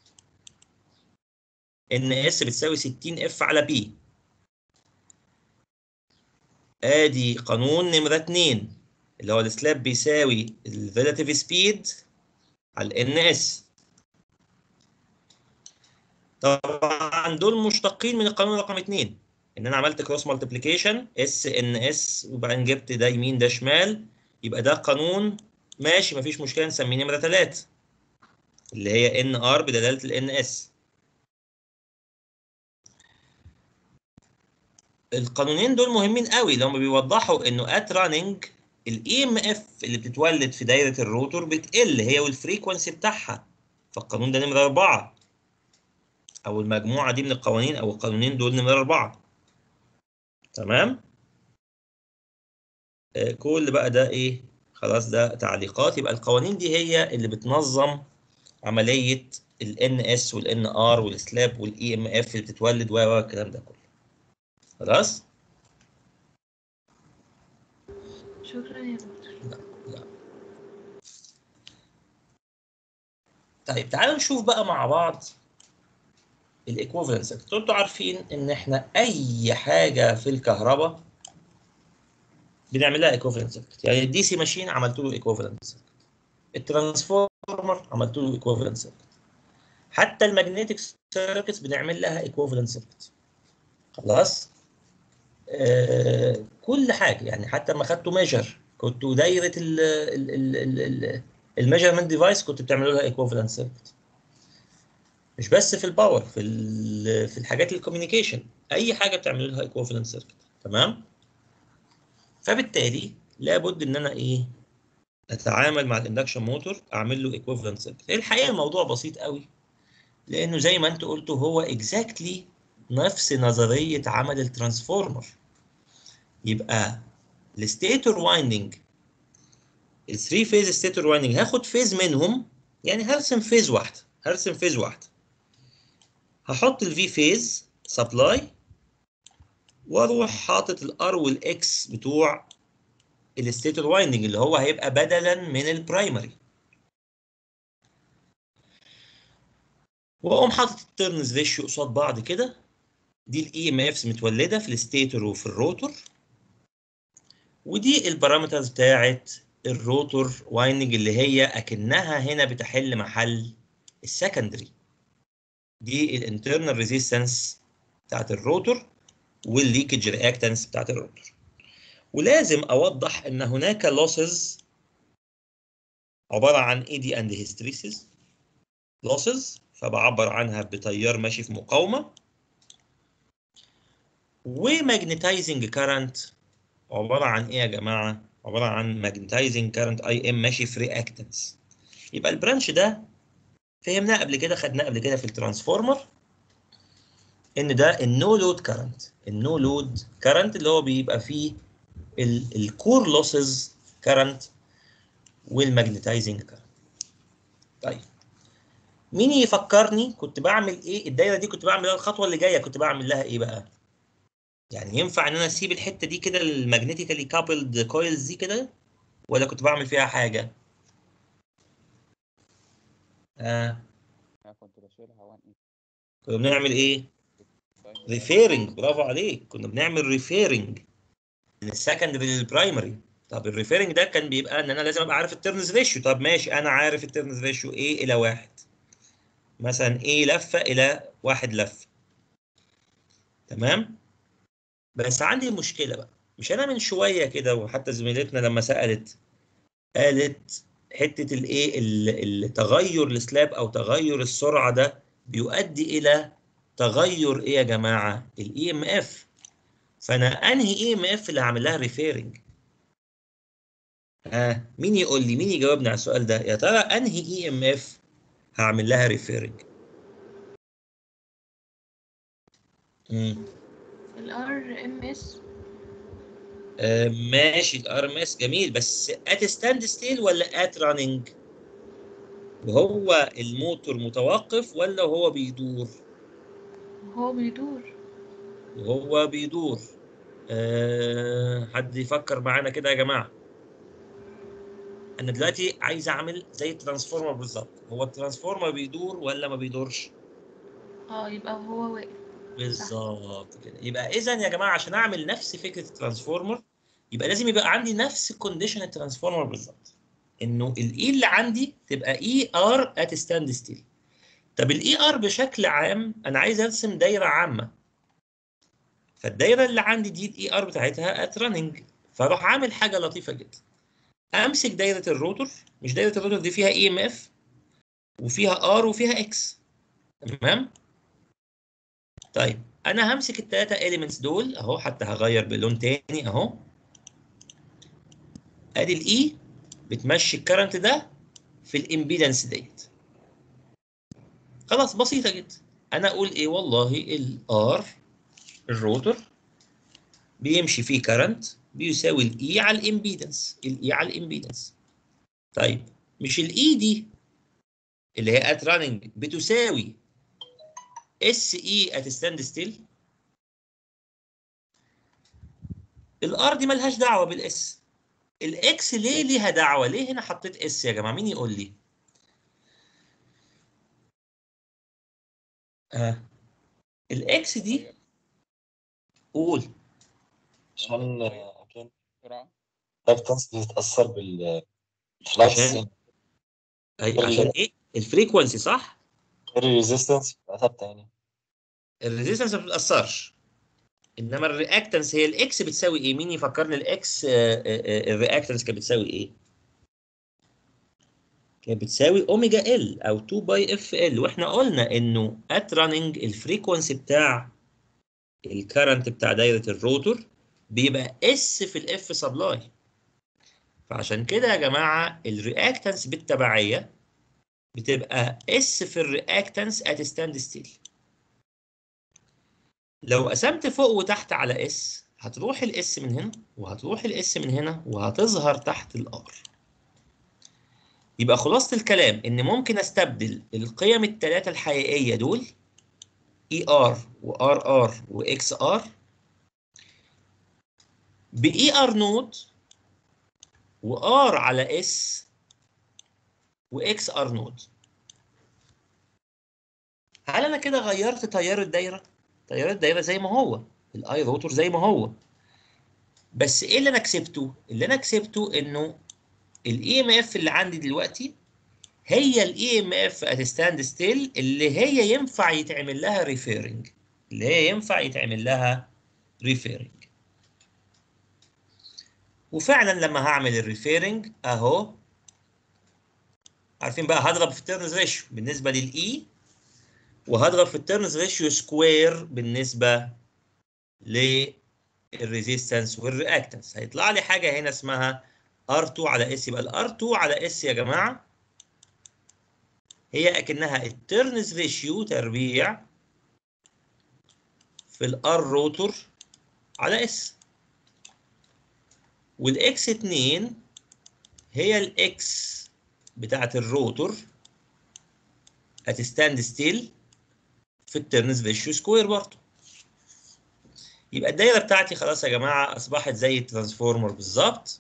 ان اس بتساوي 60 اف على بي ادي قانون نمره اتنين اللي هو السلاب بيساوي الريلاتيف سبيد على الان اس طبعا دول مشتقين من القانون رقم اتنين ان انا عملت كروس مالتيبليكيشن اس ان اس وبعدين جبت ده يمين ده شمال يبقى ده قانون ماشي مفيش مشكله نسميه نمره 3 اللي هي ان ار بدلاله الان اس القانونين دول مهمين قوي اللي هم بيوضحوا انه ات راننج الاي ام اف اللي بتتولد في دايره الروتور بتقل هي والفريكونسي بتاعها فالقانون ده نمره 4 او المجموعه دي من القوانين او القانونين دول نمره 4 تمام آه، كل بقى ده ايه خلاص ده تعليقات يبقى القوانين دي هي اللي بتنظم عمليه الان اس والان ار والسلاب والاي ام اف اللي بتتولد و و الكلام ده كله خلاص شكرا يا دكتور لا طيب تعالوا نشوف بقى مع بعض الايكوفالنس انتوا عارفين ان احنا اي حاجه في الكهرباء بنعمل لها ايكوفالنس يعني الدي سي ماشين عملت له ايكوفالنس الترانسفورمر عملت له ايكوفالنس حتى الماجنتيك سيركتس بنعمل لها ايكوفالنس خلاص آه كل حاجه يعني حتى لما خدتوا ميجر كنتوا دايره الميجرمنت ديفايس كنت بتعملوا لها ايكوفالنت سيركت مش بس في الباور في ال- في الحاجات الكوميونيكيشن اي حاجه بتعملوا لها ايكوفالنت سيركت تمام فبالتالي لابد ان انا ايه اتعامل مع الاندكشن موتور اعمل له ايكوفالنت سيركت الحقيقه الموضوع بسيط قوي لانه زي ما انتوا قلتوا هو اكزاكتلي نفس نظريه عمل الترانسفورمر يبقى الستيتور وايندنج الثري فيز ستيتور وايندنج هاخد فيز منهم يعني هرسم فيز واحده هرسم فيز واحده هحط الفي فيز سبلاي واروح حاطط الار والاكس بتوع الستيتور وايندنج اللي هو هيبقى بدلا من البرايمري واقوم حاطط التيرنز ريشيو قصاد بعض كده دي الاي ام افس متولده في الستيتور وفي الروتور ودي البارامترز بتاعت الروتور وايندنج اللي هي اكنها هنا بتحل محل السكندري دي الانترنال ريزيستنس بتاعت الروتور والليكج رياكتنس بتاعت الروتور ولازم اوضح ان هناك لوسز عباره عن اي دي اند هيستريسيس لوسز فبعبر عنها بتيار ماشي في مقاومه وماجنتايزنج كارنت عباره عن ايه يا جماعه عباره عن ماجنتايزنج كارنت اي ام ماشي في رياكتنس يبقى البرانش ده فهمناه قبل كده خدناه قبل كده في الترانسفورمر ان ده النو لود كارنت النو لود كارنت اللي هو بيبقى فيه الكور لوسز كارنت والماجنتايزنج كارنت طيب مين يفكرني كنت بعمل ايه الدايره دي كنت بعمل ايه الخطوه اللي جايه كنت بعمل لها ايه بقى يعني ينفع ان انا اسيب الحته دي كده الماجنتيكالي كابلد كويلز دي كده ولا كنت بعمل فيها حاجه آه. انا كنت بشيلها وان ايه كنا بنعمل ايه ريفيرنج برافو عليك كنا بنعمل ريفيرنج من السكندري للبرايمري طب الريفيرنج ده كان بيبقى ان انا لازم ابقى عارف الترنز ريشيو طب ماشي انا عارف الترنز ريشيو ايه الى واحد مثلا ايه لفه الى واحد لفه تمام بس عندي مشكله بقى مش انا من شويه كده وحتى زميلتنا لما سالت قالت حته الايه ال- التغير السلاب او تغير السرعه ده بيؤدي الى تغير ايه يا جماعه الاي ام اف فانا انهي اي ام اف اللي هعمل لها ريفيرنج ها مين يقول لي مين يجاوبني على السؤال ده يا ترى انهي اي ام اف هعمل لها ريفيرنج الار ام اس ماشي الار ام اس جميل بس ات ستاند ستيل ولا ات راننج وهو الموتور متوقف ولا هو بيدور هو بيدور وهو بيدور أه حد يفكر معانا كده يا جماعه انا دلوقتي عايز اعمل زي الترانسفورمر بالظبط هو الترانسفورمر بيدور ولا ما بيدورش اه يبقى هو واقف بالظبط كده يبقى اذا يا جماعه عشان اعمل نفس فكره الترانسفورمر يبقى لازم يبقى عندي نفس كونديشن الترانسفورمر بالظبط انه الاي اللي عندي تبقى اي ار ات ستاند ستيل طب الاي ار بشكل عام انا عايز ارسم دايره عامه فالدايره اللي عندي دي الاي ار بتاعتها ات راننج فاروح عامل حاجه لطيفه جدا امسك دايره الروتور مش دايره الروتور دي فيها اي ام اف وفيها ار وفيها اكس تمام طيب انا همسك الثلاثه اليمنتس دول اهو حتى هغير بلون تاني اهو ادي الاي بتمشي الكرنت ده في الامبيدنس ديت خلاص بسيطه جدا انا اقول ايه والله الار الروتور بيمشي فيه كرنت بيساوي الاي على الامبيدنس الاي على الامبيدنس طيب مش الاي دي اللي هي ات راننج بتساوي اس اي ات ستاند ستيل الار دي ملهاش دعوه بالاس الاكس ليه ليها دعوه ليه هنا حطيت اس يا جماعه مين يقول لي اه الاكس دي قول عشان عشان بسرعه الرياكتنس بتتأثر بالفلكس عشان أي عشان ايه الفريكونسي صح الريزيستنس بتبقى ثابتة يعني الريزيستنس ما بتتاثرش انما الرياكتنس هي الاكس بتساوي ايه مين يفكرني الاكس الرياكتنس كانت بتساوي ايه كانت بتساوي اوميجا ال او 2 باي اف ال واحنا قلنا انه ات راننج الفريكونسي بتاع الكرنت بتاع دايره الروتور بيبقى اس في الاف سبلاي فعشان كده يا جماعه الرياكتنس بالتبعيه بتبقى اس في الرياكتنس ات ستاند ستيل لو قسمت فوق وتحت على اس هتروح الاس من هنا وهتروح الاس من هنا وهتظهر تحت الار يبقى خلاصة الكلام ان ممكن استبدل القيم الثلاثة الحقيقية دول اي ار وار ار واكس ار باي ار نوت وار على اس واكس ار نوت هل انا كده غيرت تيار الدايره تيار الدايره زي ما هو الاي روتور زي ما هو بس ايه اللي انا كسبته اللي انا كسبته انه الاي ام اف اللي عندي دلوقتي هي الاي ام اف ات ستاند ستيل اللي هي ينفع يتعمل لها ريفيرنج اللي هي ينفع يتعمل لها ريفيرنج وفعلا لما هعمل الريفيرنج اهو عارفين بقى هضرب في التيرنز ريشيو بالنسبه للاي وهضرب في التيرنز ريشيو سكوير بالنسبه للريزيستنس والرياكتنس هيطلع لي حاجه هنا اسمها R2 على S يبقى ال R2 على S يا جماعة هي أكنها التيرنز ريشيو تربيع في ال R روتور على S والإكس 2 هي الإكس بتاعت الروتور هتستاند ستيل في التيرنز ريشيو سكوير برضه يبقى الدايره بتاعتي خلاص يا جماعه اصبحت زي الترانسفورمر بالظبط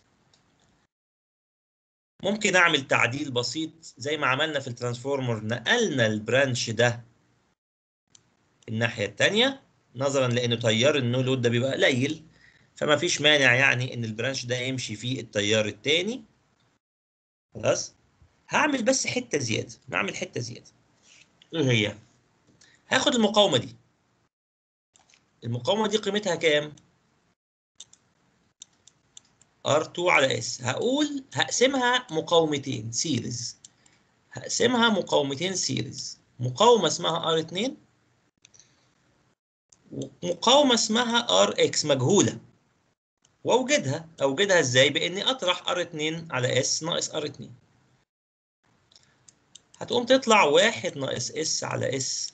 ممكن اعمل تعديل بسيط زي ما عملنا في الترانسفورمر نقلنا البرانش ده الناحيه الثانيه نظرا لان تيار النو لود ده بيبقى قليل فما فيش مانع يعني ان البرانش ده يمشي فيه التيار الثاني خلاص هعمل بس حته زياده نعمل حته زياده ايه هي هاخد المقاومه دي المقاومه دي قيمتها كام R2 على S هقول هقسمها مقاومتين سيريز هقسمها مقاومتين سيريز مقاومه اسمها R2 ومقاومه اسمها RX مجهوله واوجدها اوجدها ازاي باني اطرح R2 على S ناقص R2 هتقوم تطلع واحد ناقص اس على اس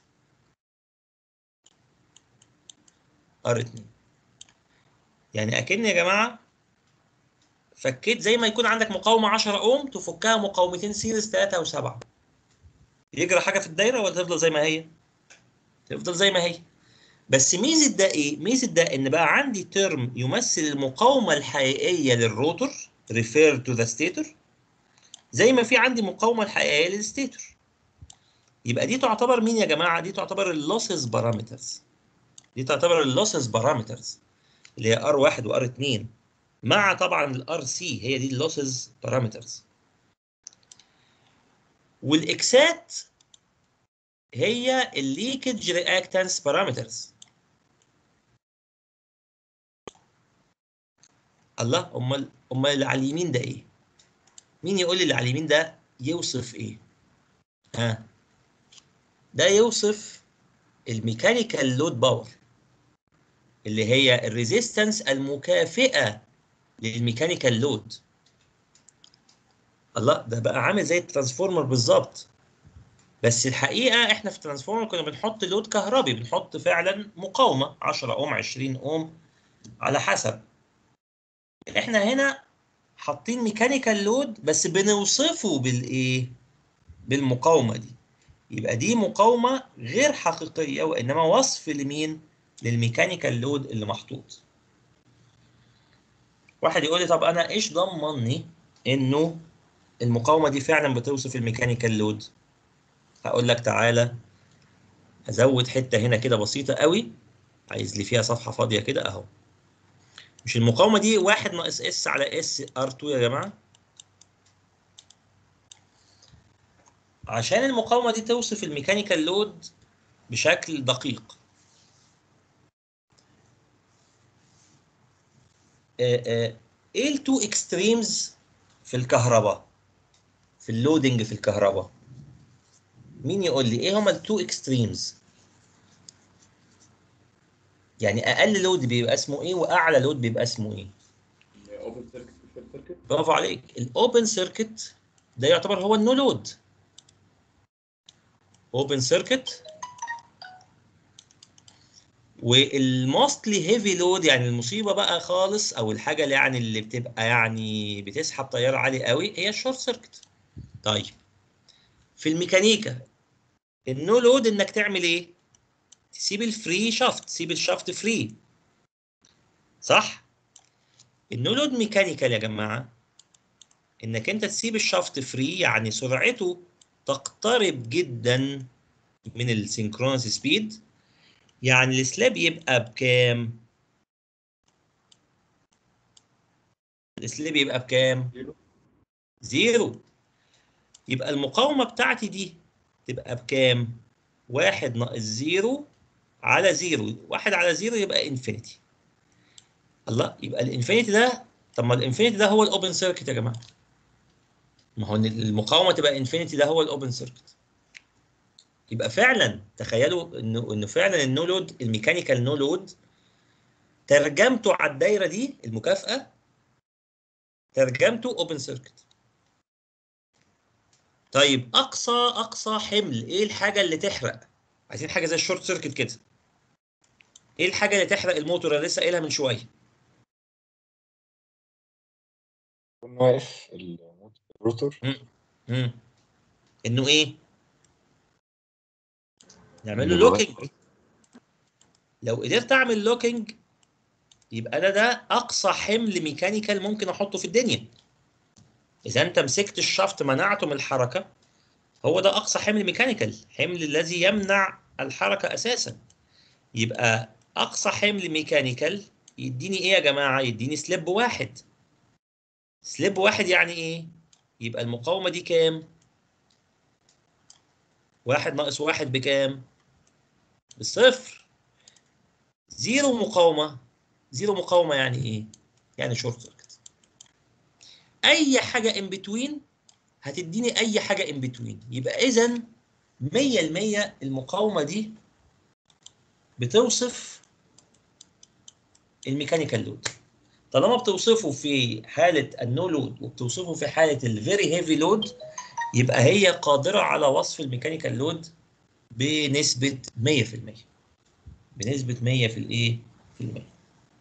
ار 2 يعني اكن يا جماعه فكيت زي ما يكون عندك مقاومه 10 اوم تفكها مقاومتين سيريز 3 و7 يجرى حاجه في الدايره ولا تفضل زي ما هي تفضل زي ما هي بس ميزه ده ايه ميزه ده ان بقى عندي ترم يمثل المقاومه الحقيقيه للروتور refer to the stator زي ما في عندي مقاومه الحقيقيه للستيتور يبقى دي تعتبر مين يا جماعه دي تعتبر اللوسز بارامترز دي تعتبر اللوسز بارامترز اللي هي ار1 وار2 مع طبعا الار سي هي دي اللوسز بارامترز والاكسات هي الليكج رياكتانس بارامترز الله امال امال اللي على اليمين ده ايه مين يقول لي اللي على اليمين ده يوصف ايه ها ده يوصف الميكانيكال لود باور اللي هي الريزيستنس المكافئه للميكانيكال لود الله ده بقى عامل زي الترانسفورمر بالظبط بس الحقيقه احنا في الترانسفورمر كنا بنحط لود كهربي بنحط فعلا مقاومه 10 اوم 20 اوم على حسب احنا هنا حاطين ميكانيكال لود بس بنوصفه بالايه بالمقاومه دي يبقى دي مقاومه غير حقيقيه وانما وصف لمين للميكانيكال لود اللي محطوط واحد يقول لي طب انا ايش ضمني انه المقاومه دي فعلا بتوصف الميكانيكال لود هقول لك تعالى ازود حته هنا كده بسيطه قوي عايز لي فيها صفحه فاضيه كده اهو مش المقاومه دي واحد ناقص اس على اس ار 2 يا جماعه عشان المقاومه دي توصف الميكانيكال لود بشكل دقيق ايه التو اكستريمز في الكهرباء في اللودنج في الكهرباء مين يقول لي ايه هما التو اكستريمز يعني اقل لود بيبقى اسمه ايه واعلى لود بيبقى اسمه ايه اوبن سيركت وشورت سيركت برافو عليك الاوبن سيركت ده يعتبر هو النو لود اوبن سيركت والموستلي هيفي لود يعني المصيبه بقى خالص او الحاجه اللي يعني اللي بتبقى يعني بتسحب تيار عالي قوي هي الشورت سيركت طيب في الميكانيكا النو لود انك تعمل ايه تسيب الفري شافت تسيب الشافت فري صح النو لود ميكانيكال يا جماعه انك انت تسيب الشافت فري يعني سرعته تقترب جدا من السينكرونس سبيد يعني السلاب يبقى بكام السلاب يبقى بكام زيرو. زيرو يبقى المقاومة بتاعتي دي تبقى بكام واحد ناقص زيرو على زيرو واحد على زيرو يبقى انفينيتي الله يبقى الانفينيتي ده طب ما الانفينيتي ده هو الاوبن سيركت يا جماعه ما هو إن المقاومه تبقى انفينيتي ده هو الاوبن سيركت يبقى فعلا تخيلوا انه انه فعلا النو لود الميكانيكال نو لود ترجمته على الدايره دي المكافاه ترجمته اوبن سيركت طيب اقصى اقصى حمل ايه الحاجه اللي تحرق عايزين حاجه زي الشورت سيركت كده ايه الحاجه اللي تحرق الموتور اللي لسه قايلها من شويه يكون واقف الموت- الروتور امم انه ايه نعمل له إنه لوكينج لو قدرت اعمل لوكينج يبقى انا ده اقصى حمل ميكانيكال ممكن احطه في الدنيا اذا انت مسكت الشافت منعته من الحركه هو ده اقصى حمل ميكانيكال حمل الذي يمنع الحركه اساسا يبقى اقصى حمل ميكانيكال يديني ايه يا جماعه يديني سليب واحد سليب واحد يعني ايه يبقى المقاومه دي كام واحد ناقص واحد بكام بصفر زيرو مقاومه زيرو مقاومه يعني ايه يعني شورت سيركت اي حاجه ان بتوين هتديني اي حاجه ان بتوين يبقى اذا 100% المقاومه دي بتوصف الميكانيكال لود طالما بتوصفه في حاله النو لود وبتوصفه في حاله الفيري هيفي لود يبقى هي قادره على وصف الميكانيكال لود بنسبه 100% بنسبه 100 في الايه في المية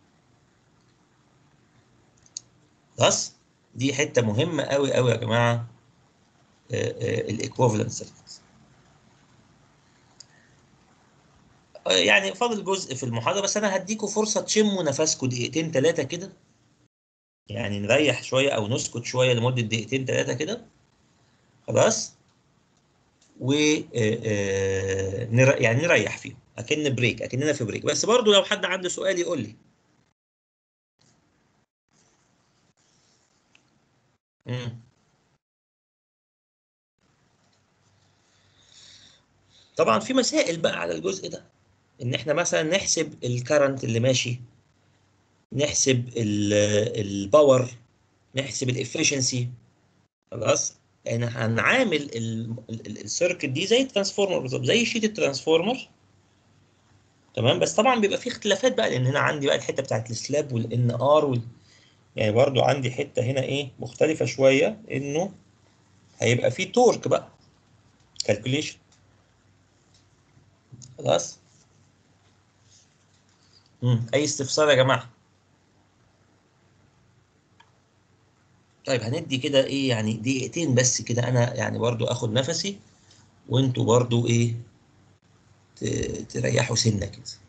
خلاص دي حته مهمه قوي قوي يا جماعه الايكوفالنت سيركت يعني فاضل جزء في المحاضره بس انا هديكم فرصه تشموا نفسكم دقيقتين ثلاثه كده يعني نريح شويه او نسكت شويه لمده دقيقتين ثلاثه كده خلاص و آه، آه، نر- يعني نريح فيهم اكن بريك اكننا في بريك بس برضو لو حد عنده سؤال يقول لي مم. طبعا في مسائل بقى على الجزء ده ان احنا مثلا نحسب الكرنت اللي ماشي نحسب الباور نحسب الافشنسي خلاص يعني هنعامل السيركت دي زي الترانسفورمر بالظبط زي شيت الترانسفورمر تمام بس طبعا بيبقى في اختلافات بقى لان هنا عندي بقى الحته بتاعت السلاب والان ار وال... يعني برضو عندي حته هنا ايه مختلفه شويه انه هيبقى في تورك بقى كالكوليشن خلاص مم. اي استفسار يا جماعه طيب هندي كده ايه يعني دقيقتين بس كده انا يعني برضو اخد نفسي وانتوا برضو ايه ت- تريحوا سنه كده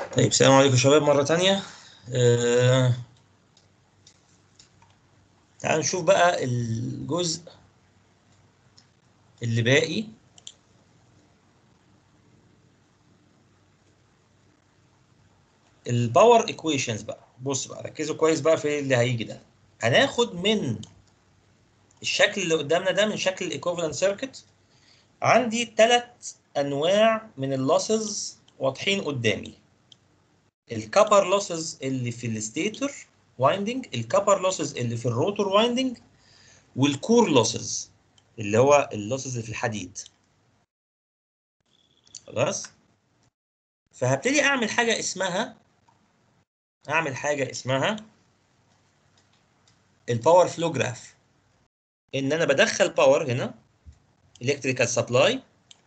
طيب السلام عليكم شباب مرة تانية آه... تعالوا نشوف بقى الجزء اللي باقي الباور ايكويشنز بقى بص بقى ركزوا كويس بقى في اللي هيجي ده هناخد من الشكل اللي قدامنا ده من شكل الايكوفالنت سيركت عندي ثلاث انواع من اللوسز واضحين قدامي الكابر لوسز اللي في الستيتور وايندنج الكابر لوسز اللي في الروتور وايندنج والكور لوسز اللي هو اللوسز اللي في الحديد خلاص فهبتدي اعمل حاجه اسمها اعمل حاجه اسمها الباور فلو جراف ان انا بدخل باور هنا الكتريكال سبلاي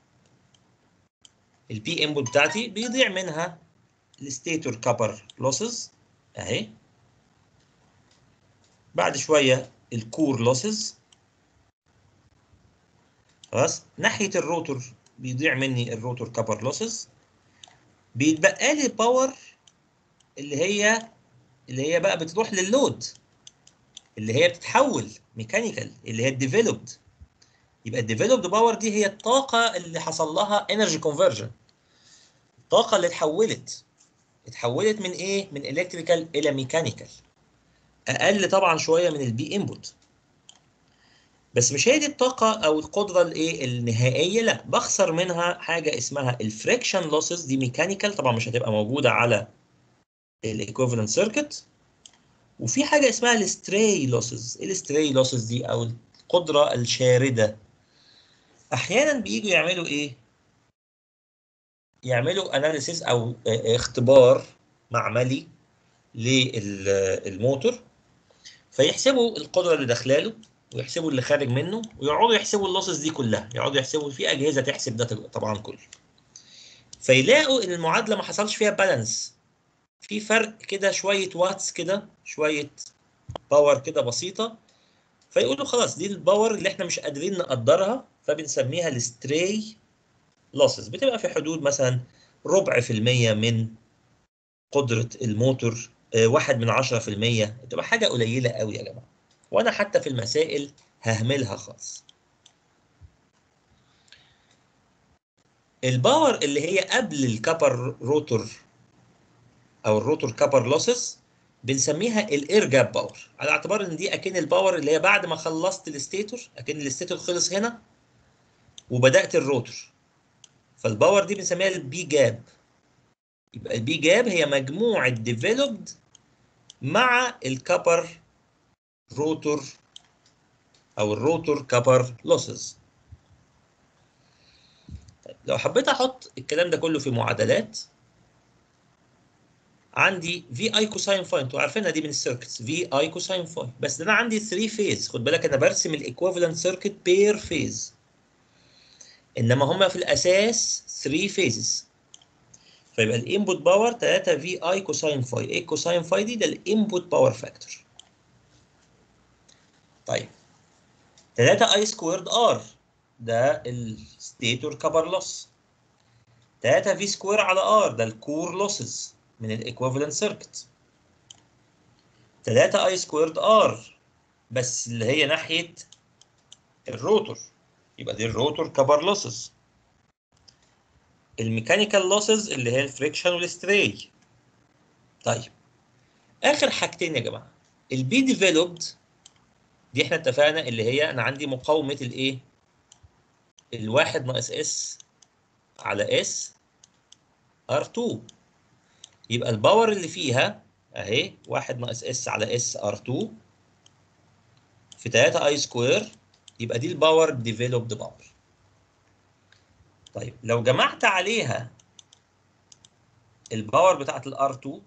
البي انبوت بتاعتي بيضيع منها الستيتور كابر لوسز اهي بعد شويه الكور لوسز خلاص ناحيه الروتور بيضيع مني الروتور كابر لوسز بيتبقى لي باور اللي هي اللي هي بقى بتروح لللود اللي هي بتتحول ميكانيكال اللي هي الديفلوبد يبقى الديفلوبد باور دي هي الطاقه اللي حصل لها انرجي كونفرجن الطاقه اللي اتحولت اتحولت من ايه من الكتريكال الى ميكانيكال اقل طبعا شويه من البي انبوت بس مش هي دي الطاقه او القدره الايه النهائيه لا بخسر منها حاجه اسمها الفريكشن لوسز دي ميكانيكال طبعا مش هتبقى موجوده على الايكوفالنت سيركت وفي حاجه اسمها الستراي لوسز الستراي لوسز دي او القدره الشارده احيانا بييجوا يعملوا ايه يعملوا اناليسيس او اختبار معملي للموتور فيحسبوا القدره اللي داخلاله ويحسبوا اللي خارج منه ويقعدوا يحسبوا اللوسز دي كلها يقعدوا يحسبوا في اجهزه تحسب ده طبعا كله فيلاقوا ان المعادله ما حصلش فيها بالانس في فرق كده شويه واتس كده شويه باور كده بسيطه فيقولوا خلاص دي الباور اللي احنا مش قادرين نقدرها فبنسميها الستراي لوسز بتبقى في حدود مثلا ربع في المية من قدرة الموتور اه واحد من عشرة في المية بتبقى حاجة قليلة قوي يا جماعة وأنا حتى في المسائل ههملها خالص الباور اللي هي قبل الكابر روتور او الروتور كابر لوسز بنسميها الاير جاب باور على اعتبار ان دي اكن الباور اللي هي بعد ما خلصت الستيتور اكن الستيتور خلص هنا وبدات الروتور فالباور دي بنسميها البي جاب يبقى البي جاب هي مجموعه ديفلوبد مع الكابر روتور او الروتور كابر لوسز لو حبيت احط الكلام ده كله في معادلات عندي في اي كوساين فاي انتوا عارفينها دي من السيركتس في اي كوساين فاي بس ده انا عندي 3 فيز خد بالك انا برسم الايكويفالنت سيركت بير فيز انما هما في الاساس 3 فيزز فيبقى الانبوت باور 3 في اي كوساين فاي ايه كوساين فاي دي ده الانبوت باور فاكتور طيب 3 اي سكويرد ار ده الستيتور كابر لوس 3 في سكوير على ار ده الكور لوسز من الايكويفالنت سيركت 3 اي سكويرد ار بس اللي هي ناحيه الروتور يبقى دي الروتور كبر لوسز الميكانيكال لوسز اللي هي الفريكشن والستري طيب اخر حاجتين يا جماعه البي ديفلوبد دي احنا اتفقنا اللي هي انا عندي مقاومه الايه الواحد ناقص اس على اس ار 2 يبقى الباور اللي فيها اهي 1 ناقص اس على اس ار 2 في 3 اي سكوير يبقى دي الباور ديفلوبد باور طيب لو جمعت عليها الباور بتاعت الار 2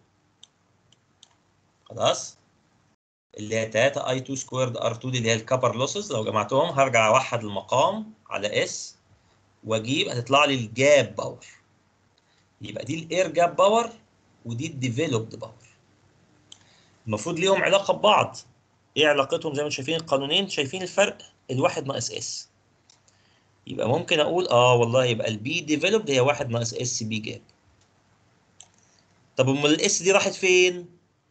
خلاص اللي هي 3 اي 2 سكويرد ار 2 دي اللي هي الكابر لوسز لو جمعتهم هرجع اوحد المقام على اس واجيب هتطلع لي الجاب باور يبقى دي الاير جاب باور ودي الديفلوبد باور المفروض ليهم علاقه ببعض ايه علاقتهم زي ما انتم شايفين القانونين شايفين الفرق الواحد ناقص اس يبقى ممكن اقول اه والله يبقى البي ديفلوبد هي واحد ناقص اس بي جاب طب امال الاس دي راحت فين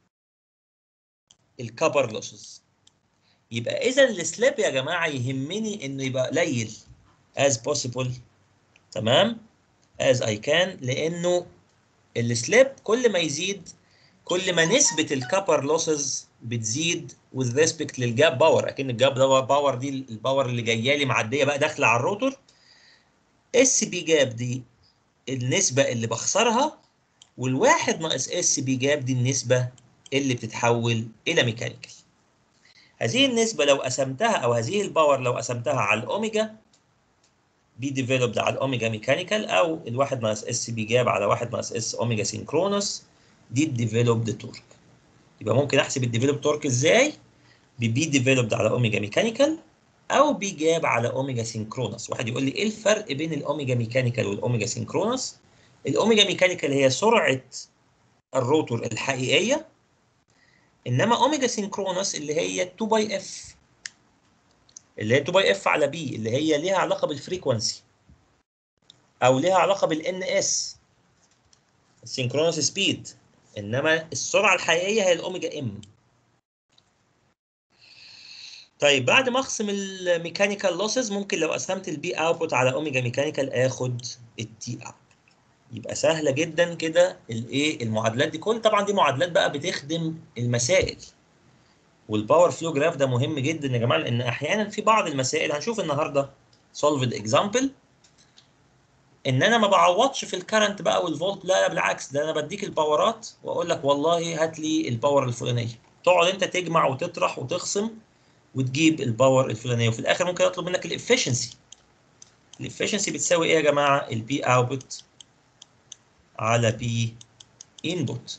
الكبر لوسز يبقى اذا السلاب يا جماعه يهمني انه يبقى قليل as possible تمام as I can لانه السلاب كل ما يزيد كل ما نسبه الكبر لوسز بتزيد with respect للجاب باور اكن الجاب باور دي الباور اللي جايه لي معديه بقى داخله على الروتور اس بي جاب دي النسبه اللي بخسرها والواحد ناقص اس بي جاب دي النسبه اللي بتتحول الى ميكانيكال هذه النسبه لو قسمتها او هذه الباور لو قسمتها على الاوميجا بي ديفلوبد على الاوميجا ميكانيكال او الواحد ناقص اس بي جاب على واحد ناقص اس اوميجا سينكرونس دي الديفلوبد تورك يبقى ممكن احسب الديفلوبد تورك ازاي ببي ديفلوبد على اوميجا ميكانيكال او بي جاب على اوميجا سينكرونس واحد يقول لي ايه الفرق بين الاوميجا ميكانيكال والاوميجا سينكرونس الاوميجا ميكانيكال هي سرعه الروتور الحقيقيه انما اوميجا سينكرونس اللي هي 2 باي اف اللي هي 2 باي اف على بي اللي هي ليها علاقه بالفريكونسي او ليها علاقه بالان اس السينكرونس سبيد انما السرعه الحقيقيه هي الاوميجا ام طيب بعد ما اخصم الميكانيكال لوسز ممكن لو قسمت البي اوتبوت على اوميجا ميكانيكال اخد التي اوت يبقى سهله جدا كده الايه المعادلات دي كل طبعا دي معادلات بقى بتخدم المسائل والباور فلو جراف ده مهم جدا يا جماعه لان احيانا في بعض المسائل هنشوف النهارده سولفد اكزامبل ان انا ما بعوضش في الكرنت بقى والفولت لا لا بالعكس ده انا بديك الباورات واقول لك والله هات لي الباور الفلانيه تقعد انت تجمع وتطرح وتخصم وتجيب الباور الفلانيه وفي الاخر ممكن اطلب منك الافشنسي الافشنسي بتساوي ايه يا جماعه البي اوتبوت على بي انبوت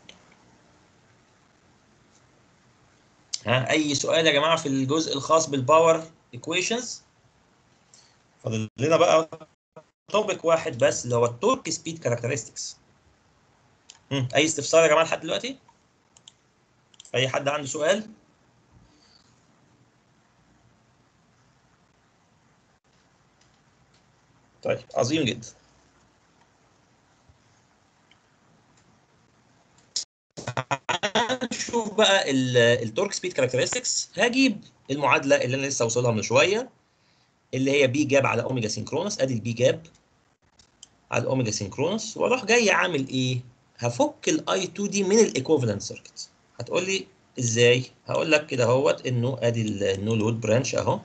ها اي سؤال يا جماعه في الجزء الخاص بالباور ايكويشنز فاضل لنا بقى توبيك واحد بس اللي هو التورك سبيد كاركترستكس اي استفسار يا جماعه لحد دلوقتي اي حد عنده سؤال طيب عظيم جدا نشوف بقى التورك سبيد كاركترستكس هجيب المعادله اللي انا لسه وصلها من شويه اللي هي بي جاب على اوميجا سينكرونس ادي البي جاب على الاوميجا سينكرونس واروح جاي عامل ايه هفك الاي 2 دي من الايكوفالنت سيركت هتقول لي ازاي هقول لك كده اهوت انه ادي النو لود برانش اهو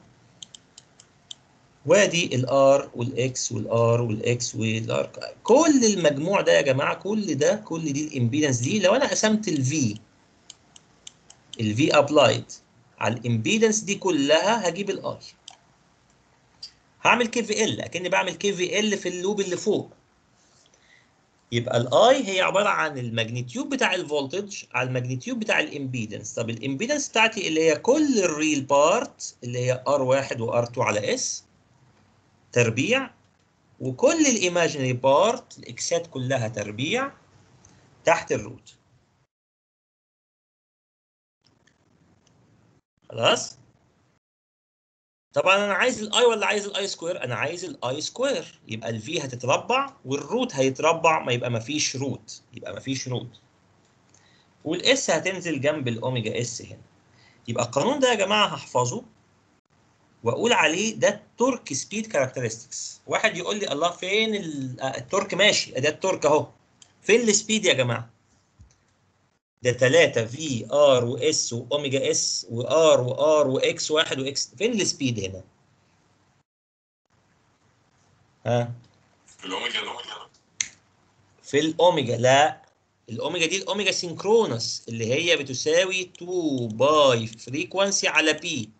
وادي الار والاكس والار والاكس والار كل المجموع ده يا جماعه كل ده كل دي الامبيدنس دي لو انا قسمت الفي الفي ابلايد على الامبيدنس دي كلها هجيب الاي هعمل كي في ال اكني بعمل كي في ال في اللوب اللي فوق يبقى الاي هي عباره عن الماجنتيود بتاع الفولتج على الماجنتيود بتاع الامبيدنس طب الامبيدنس بتاعتي اللي هي كل الريل بارت اللي هي ار1 وار2 على اس تربيع وكل الايماجينري بارت الاكسات كلها تربيع تحت الروت خلاص طبعا انا عايز الاي ولا عايز الاي سكوير انا عايز الاي سكوير يبقى الفي هتتربع والروت هيتربع ما يبقى ما فيش روت يبقى ما فيش روت والاس هتنزل جنب الاوميجا اس هنا يبقى القانون ده يا جماعه هحفظه واقول عليه ده التورك سبيد كاركترستكس واحد يقول لي الله فين التورك ماشي ده التورك اهو فين السبيد يا جماعه ده 3 في ار واس واوميجا اس وار وار واكس واحد واكس فين السبيد هنا ها في الاوميجا الاوميجا في الاوميجا لا الاوميجا دي الاوميجا سينكرونس اللي هي بتساوي 2 باي فريكوانسي على بي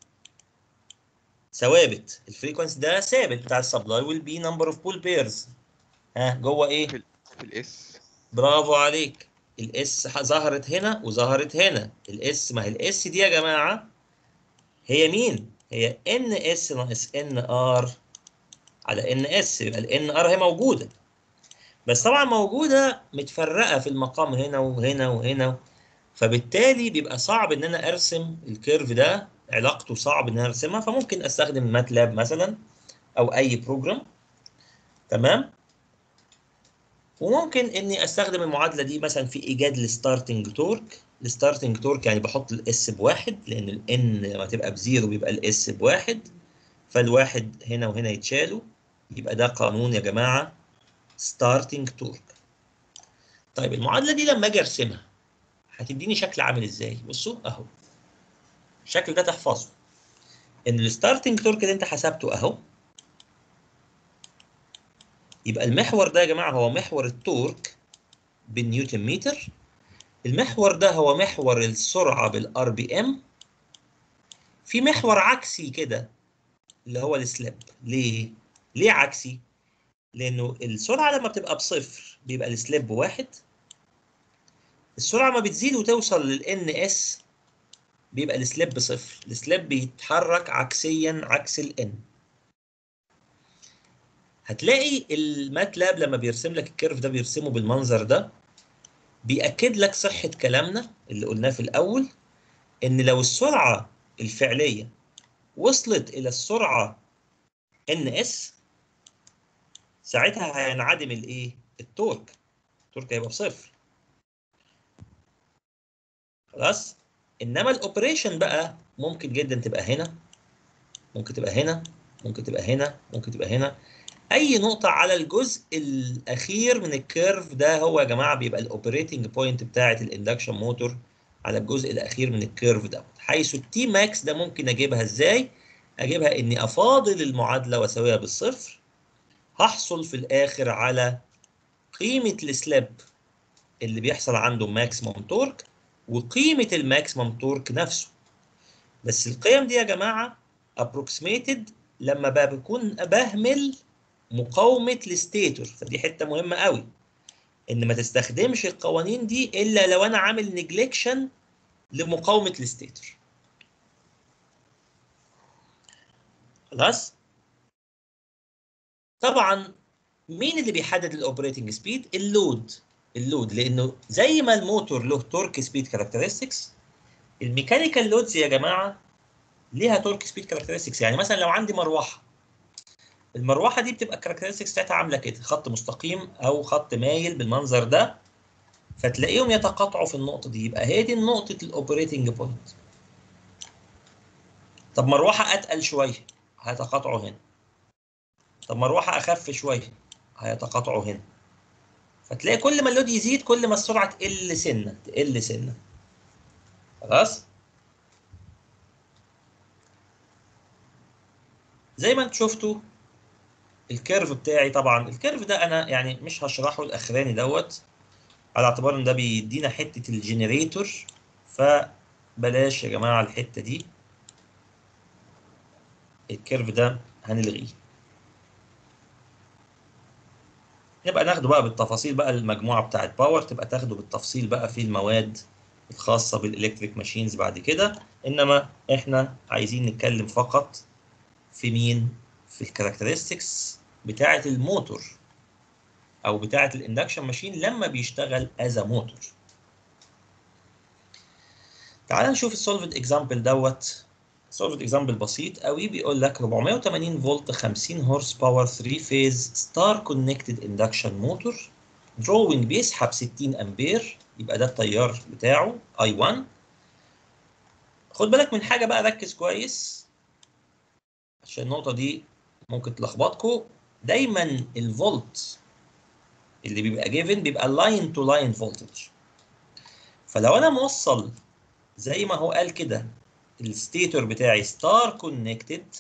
ثوابت الفريكونسي ده ثابت بتاع السبلاي والبي نمبر اوف بول بيرز ها جوه ايه في الاس برافو عليك الاس ظهرت هنا وظهرت هنا الاس ما هي الاس دي يا جماعه هي مين هي ان اس ناقص ان ار على ان اس يبقى الان ار هي موجوده بس طبعا موجوده متفرقه في المقام هنا وهنا وهنا فبالتالي بيبقى صعب ان انا ارسم الكيرف ده علاقته صعب ان انا ارسمها فممكن استخدم ماتلاب مثلا او اي بروجرام تمام وممكن اني استخدم المعادله دي مثلا في ايجاد الستارتنج تورك الستارتنج تورك يعني بحط الاس بواحد لان الان لما تبقى بزيرو بيبقى الاس بواحد فالواحد هنا وهنا يتشالوا يبقى ده قانون يا جماعه ستارتنج تورك طيب المعادله دي لما اجي ارسمها هتديني شكل عامل ازاي بصوا اهو الشكل ده تحفظه ان الستارتنج تورك اللي انت حسبته اهو يبقى المحور ده يا جماعه هو محور التورك بالنيوتن متر المحور ده هو محور السرعه بالار بي ام في محور عكسي كده اللي هو السلاب ليه ليه عكسي لانه السرعه لما بتبقى بصفر بيبقى السلاب بواحد السرعه ما بتزيد وتوصل للان اس بيبقى السلاب بصفر السلاب بيتحرك عكسيا عكس الان هتلاقي الماتلاب لما بيرسم لك الكيرف ده بيرسمه بالمنظر ده بيأكد لك صحة كلامنا اللي قلناه في الأول إن لو السرعة الفعلية وصلت إلى السرعة NS ساعتها هينعدم الإيه؟ التورك التورك هيبقى بصفر خلاص؟ إنما الأوبريشن بقى ممكن جدا تبقى هنا ممكن تبقى هنا ممكن تبقى هنا ممكن تبقى هنا اي نقطه على الجزء الاخير من الكيرف ده هو يا جماعه بيبقى الاوبريتنج بوينت بتاعه الاندكشن موتور على الجزء الاخير من الكيرف ده حيث التي ماكس ده ممكن اجيبها ازاي اجيبها اني افاضل المعادله واساويها بالصفر هحصل في الاخر على قيمه السلاب اللي بيحصل عنده ماكسيموم تورك وقيمه الماكسيموم تورك نفسه بس القيم دي يا جماعه approximated لما بقى بكون بهمل مقاومه الستيتور فدي حته مهمه قوي ان ما تستخدمش القوانين دي الا لو انا عامل نجلكشن لمقاومه الستيتور خلاص طبعا مين اللي بيحدد الاوبريتنج سبيد اللود اللود لانه زي ما الموتور له تورك سبيد كاركترستكس الميكانيكال لودز يا جماعه ليها تورك سبيد كاركترستكس يعني مثلا لو عندي مروحه المروحه دي بتبقى الكاركترستكس بتاعتها عامله كده خط مستقيم او خط مايل بالمنظر ده فتلاقيهم يتقاطعوا في النقطه دي يبقى هي دي نقطه الاوبريتنج بوينت طب مروحه اتقل شويه هيتقاطعوا هنا طب مروحه اخف شويه هيتقاطعوا هنا فتلاقي كل ما اللود يزيد كل ما السرعه تقل سنه تقل سنه خلاص زي ما انتم شفتوا الكيرف بتاعي طبعا الكيرف ده انا يعني مش هشرحه الاخراني دوت على اعتبار ان ده بيدينا حته الجنريتور فبلاش يا جماعه الحته دي الكيرف ده هنلغيه نبقى ناخده بقى بالتفاصيل بقى المجموعه بتاعت باور تبقى تاخده بالتفصيل بقى في المواد الخاصه بالالكتريك ماشينز بعد كده انما احنا عايزين نتكلم فقط في مين في الكاركترستكس بتاعه الموتور او بتاعه الاندكشن ماشين لما بيشتغل از موتور تعال نشوف السولفد اكزامبل دوت سولفد اكزامبل بسيط قوي بيقول لك 480 فولت 50 هورس باور 3 فيز ستار كونكتد اندكشن موتور دروينج بيسحب 60 امبير يبقى ده التيار بتاعه اي 1 خد بالك من حاجه بقى ركز كويس عشان النقطه دي ممكن تلخبطكم دايما الفولت اللي بيبقى جيفن بيبقى لاين تو لاين فولتج فلو انا موصل زي ما هو قال كده الستيتور بتاعي ستار كونكتد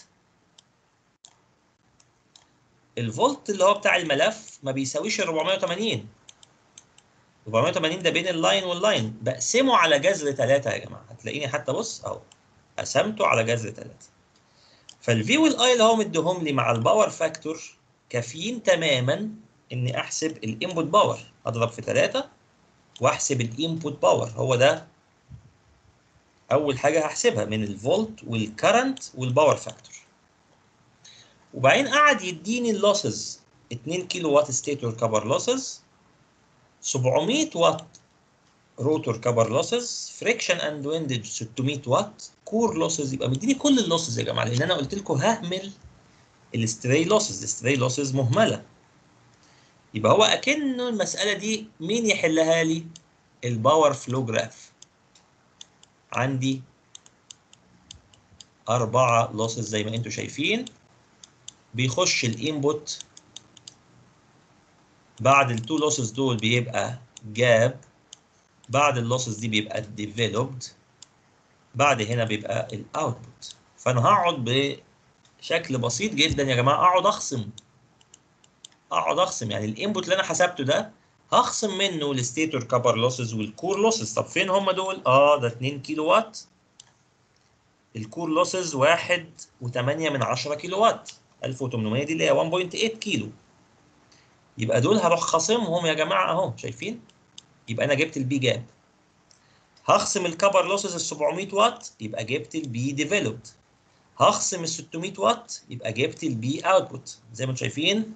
الفولت اللي هو بتاع الملف ما بيساويش ال 480 480 ده بين اللاين واللاين بقسمه على جذر 3 يا جماعه هتلاقيني حتى بص اهو قسمته على جذر 3 فالفي والاي اللي هو مديهم لي مع الباور فاكتور كافيين تماما اني احسب الانبوت باور اضرب في 3 واحسب الانبوت باور هو ده اول حاجه هحسبها من الفولت والكرنت والباور فاكتور وبعدين قعد يديني اللوسز 2 كيلو وات ستيتور كبر لوسز 700 وات روتور كبر لوسز فريكشن اند ويندج 600 وات كور لوسز يبقى مديني كل اللوسز يا جماعه لان انا قلت لكم ههمل الستري لوسز الستري لوسز مهمله يبقى هو اكنه المساله دي مين يحلها لي الباور فلو جراف عندي أربعة لوسز زي ما انتم شايفين بيخش الانبوت بعد التو لوسز دول بيبقى جاب بعد اللوسز دي بيبقى ديفلوبد بعد هنا بيبقى الاوتبوت فانا هقعد بشكل بسيط جدا يا جماعه اقعد اخصم اقعد اخصم يعني الانبوت اللي انا حسبته ده هخصم منه الستيتور كابر لوسز والكور لوسز طب فين هم دول؟ اه ده 2 كيلو وات الكور لوسز 1.8 من 10 كيلو وات 1800 دي اللي هي 1.8 كيلو يبقى دول هروح خاصمهم يا جماعه اهو شايفين؟ يبقى انا جبت البي جاب هخصم الكبر لوسز ال 700 وات يبقى جبت البي ديفلوبد هخصم ال 600 وات يبقى جبت البي اوتبوت زي ما انتم شايفين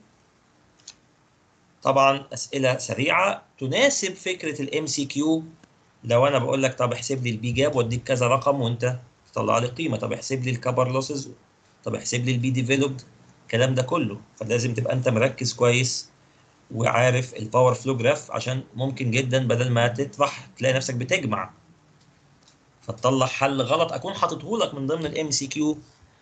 طبعا اسئله سريعه تناسب فكره الام سي كيو لو انا بقول لك طب احسب لي البي جاب واديك كذا رقم وانت تطلع لي قيمه طب احسب لي الكبر لوسز طب احسب لي البي ديفلوبد الكلام ده كله فلازم تبقى انت مركز كويس وعارف الباور فلو جراف عشان ممكن جدا بدل ما تطرح تلاقي نفسك بتجمع فتطلع حل غلط اكون حاططه لك من ضمن الام سي كيو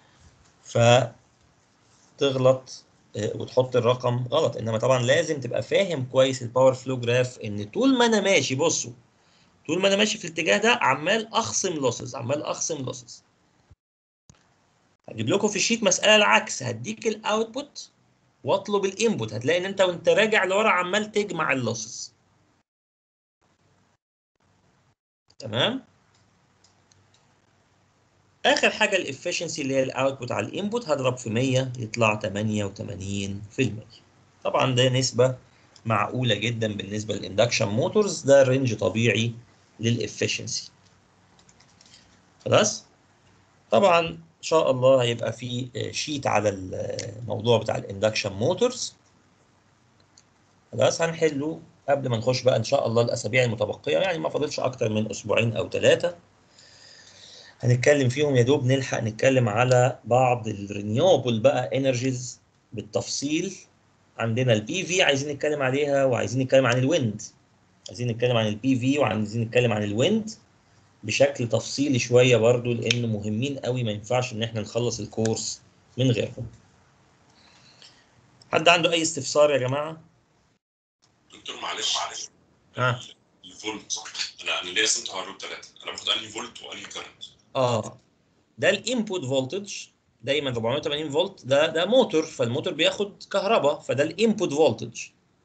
فتغلط آه، وتحط الرقم غلط انما طبعا لازم تبقى فاهم كويس الباور فلو جراف ان طول ما انا ماشي بصوا طول ما انا ماشي في الاتجاه ده عمال اخصم لوسز عمال اخصم لوسز هجيب لكم في الشيت مساله العكس هديك الاوتبوت واطلب الانبوت هتلاقي ان انت وانت راجع لورا عمال تجمع اللوسز تمام اخر حاجه الافشنسي اللي هي الاوتبوت على الانبوت هضرب في 100 يطلع 88% طبعا ده نسبه معقوله جدا بالنسبه للاندكشن موتورز ده رينج طبيعي للافشنسي خلاص طبعا ان شاء الله هيبقى في شيت على الموضوع بتاع الاندكشن موتورز خلاص هنحله قبل ما نخش بقى ان شاء الله الاسابيع المتبقيه يعني ما فاضلش اكتر من اسبوعين او ثلاثه هنتكلم فيهم يا دوب نلحق نتكلم على بعض الرينيوبل بقى انرجيز بالتفصيل عندنا البي في عايزين نتكلم عليها وعايزين نتكلم عن الويند عايزين نتكلم عن البي في وعايزين نتكلم عن الويند بشكل تفصيلي شويه برضو لان مهمين قوي ما ينفعش ان احنا نخلص الكورس من غيرهم حد عنده اي استفسار يا جماعه دكتور معلش معلش ها الفولت انا انا ليا سنت على الروت 3 انا باخد انهي فولت وانهي كارنت اه ده الانبوت فولتج دايما 480 فولت ده ده موتور فالموتور بياخد كهرباء فده الانبوت فولتج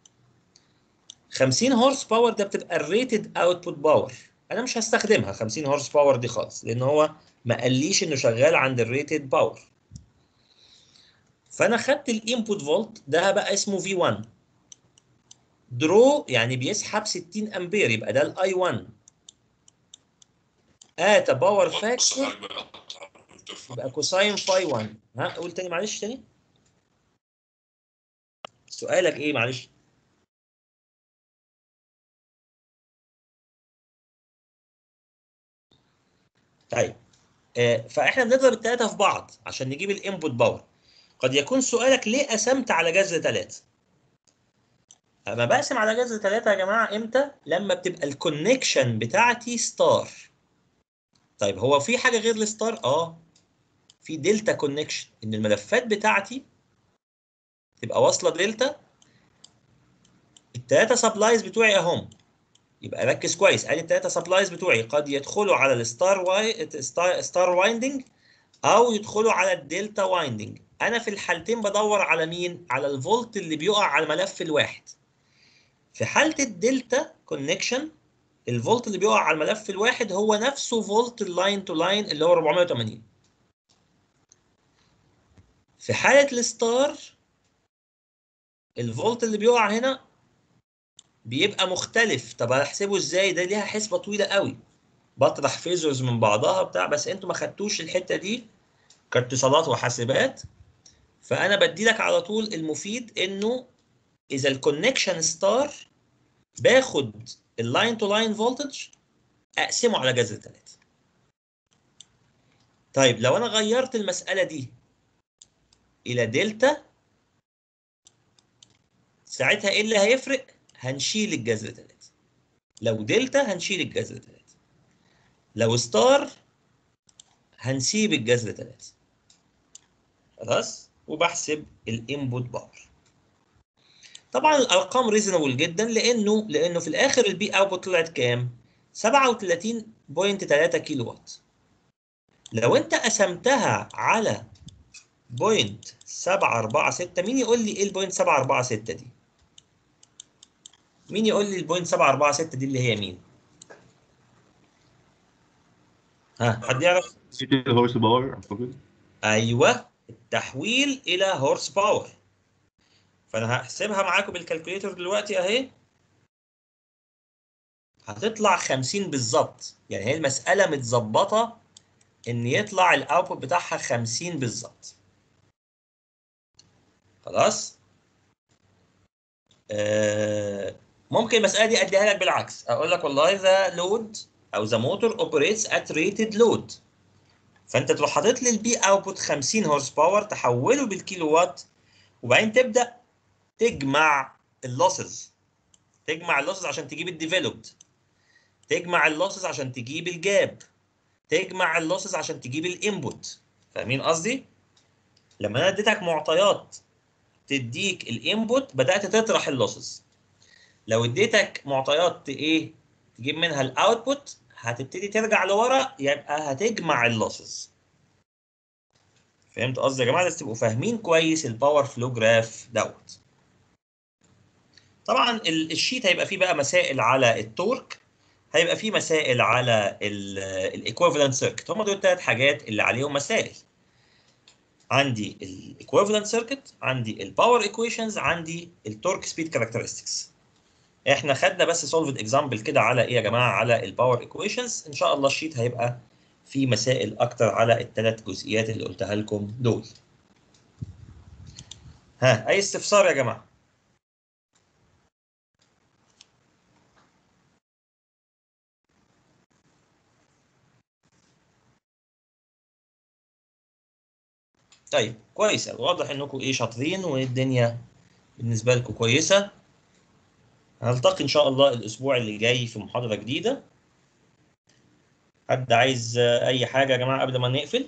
50 هورس باور ده بتبقى الريتد اوتبوت باور انا مش هستخدمها 50 هورس باور دي خالص لان هو ما قاليش انه شغال عند الريتد باور فانا خدت الانبوت فولت ده بقى اسمه في 1 درو يعني بيسحب 60 امبير يبقى ده الاي 1 ات باور بص فاكتور حضرتك بقى دكتور يبقى كوساين فاي 1 ها قول تاني معلش تاني سؤالك ايه معلش طيب آه فاحنا بنضرب الثلاثه في بعض عشان نجيب الانبوت باور قد يكون سؤالك ليه قسمت على جذر ثلاثة اما بقسم على جذر ثلاثة يا جماعه امتى لما بتبقى الكونكشن بتاعتي ستار طيب هو في حاجه غير الستار اه في دلتا كونكشن ان الملفات بتاعتي تبقى واصله دلتا الثلاثه سبلايز بتوعي اهم يبقى ركز كويس ادي الثلاثه سبلايز بتوعي قد يدخلوا على الستار واي ستار, ستار وايندنج او يدخلوا على الدلتا وايندنج انا في الحالتين بدور على مين على الفولت اللي بيقع على الملف الواحد في حاله الدلتا كونكشن الفولت اللي بيقع على الملف الواحد هو نفسه فولت اللاين تو لاين اللي هو 480 في حالة الستار الفولت اللي بيقع هنا بيبقى مختلف طب هحسبه ازاي ده ليها حسبة طويلة قوي بطرح فيزرز من بعضها بتاع بس انتوا ما خدتوش الحتة دي كاتصالات وحاسبات فانا بدي لك على طول المفيد انه اذا الكونكشن ستار باخد اللاين تو لاين فولتج اقسمه على جذر 3 طيب لو انا غيرت المسألة دي الى دلتا ساعتها ايه اللي هيفرق هنشيل الجذر 3 لو دلتا هنشيل الجذر 3 لو ستار هنسيب الجذر 3 خلاص وبحسب الانبوت باور طبعا الارقام ريزونبل جدا لانه لانه في الاخر البي اوتبوت طلعت كام 37.3 كيلو وات لو انت قسمتها على بوينت 746 مين يقول لي ايه البوينت 746 دي مين يقول لي البوينت 746 دي اللي هي مين ها حد يعرف هورس باور اعتقد ايوه التحويل الى هورس باور فانا هحسبها معاكم بالكالكوليتر دلوقتي اهي هتطلع 50 بالظبط يعني هي المساله متظبطه ان يطلع الاوتبوت بتاعها 50 بالظبط خلاص آه ممكن المساله دي اديها لك بالعكس اقول لك والله ذا لود او ذا موتور اوبريتس ات ريتد لود فانت تروح حاطط لي البي اوتبوت 50 هورس باور تحوله بالكيلو وات وبعدين تبدا تجمع اللوسز تجمع اللوسز عشان تجيب الديفلوبد تجمع اللوسز عشان تجيب الجاب تجمع اللوسز عشان تجيب الانبوت فاهمين قصدي لما انا اديتك معطيات تديك الانبوت بدات تطرح اللوسز لو اديتك معطيات ايه تجيب منها الاوتبوت هتبتدي ترجع لورا يبقى هتجمع اللوسز فهمت قصدي يا جماعه لازم تبقوا فاهمين كويس الباور فلو جراف دوت طبعا ال- الشيت هيبقى فيه بقى مسائل على التورك هيبقى فيه مسائل على الايكويفالنت سيركت هم دول الثلاث حاجات اللي عليهم مسائل عندي الايكويفالنت سيركت عندي الباور ايكويشنز عندي التورك سبيد كاركترستكس احنا خدنا بس سولفد اكزامبل كده على ايه يا جماعه على الباور ايكويشنز ان شاء الله الشيت هيبقى فيه مسائل اكتر على الثلاث جزئيات اللي قلتها لكم دول ها اي استفسار يا جماعه طيب كويس أوي. واضح انكم ايه شاطرين والدنيا بالنسبه لكم كويسه هنلتقي ان شاء الله الاسبوع اللي جاي في محاضره جديده حد عايز آه، اي حاجه يا جماعه قبل ما نقفل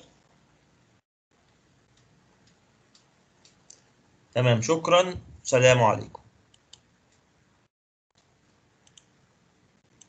تمام شكرا سلام عليكم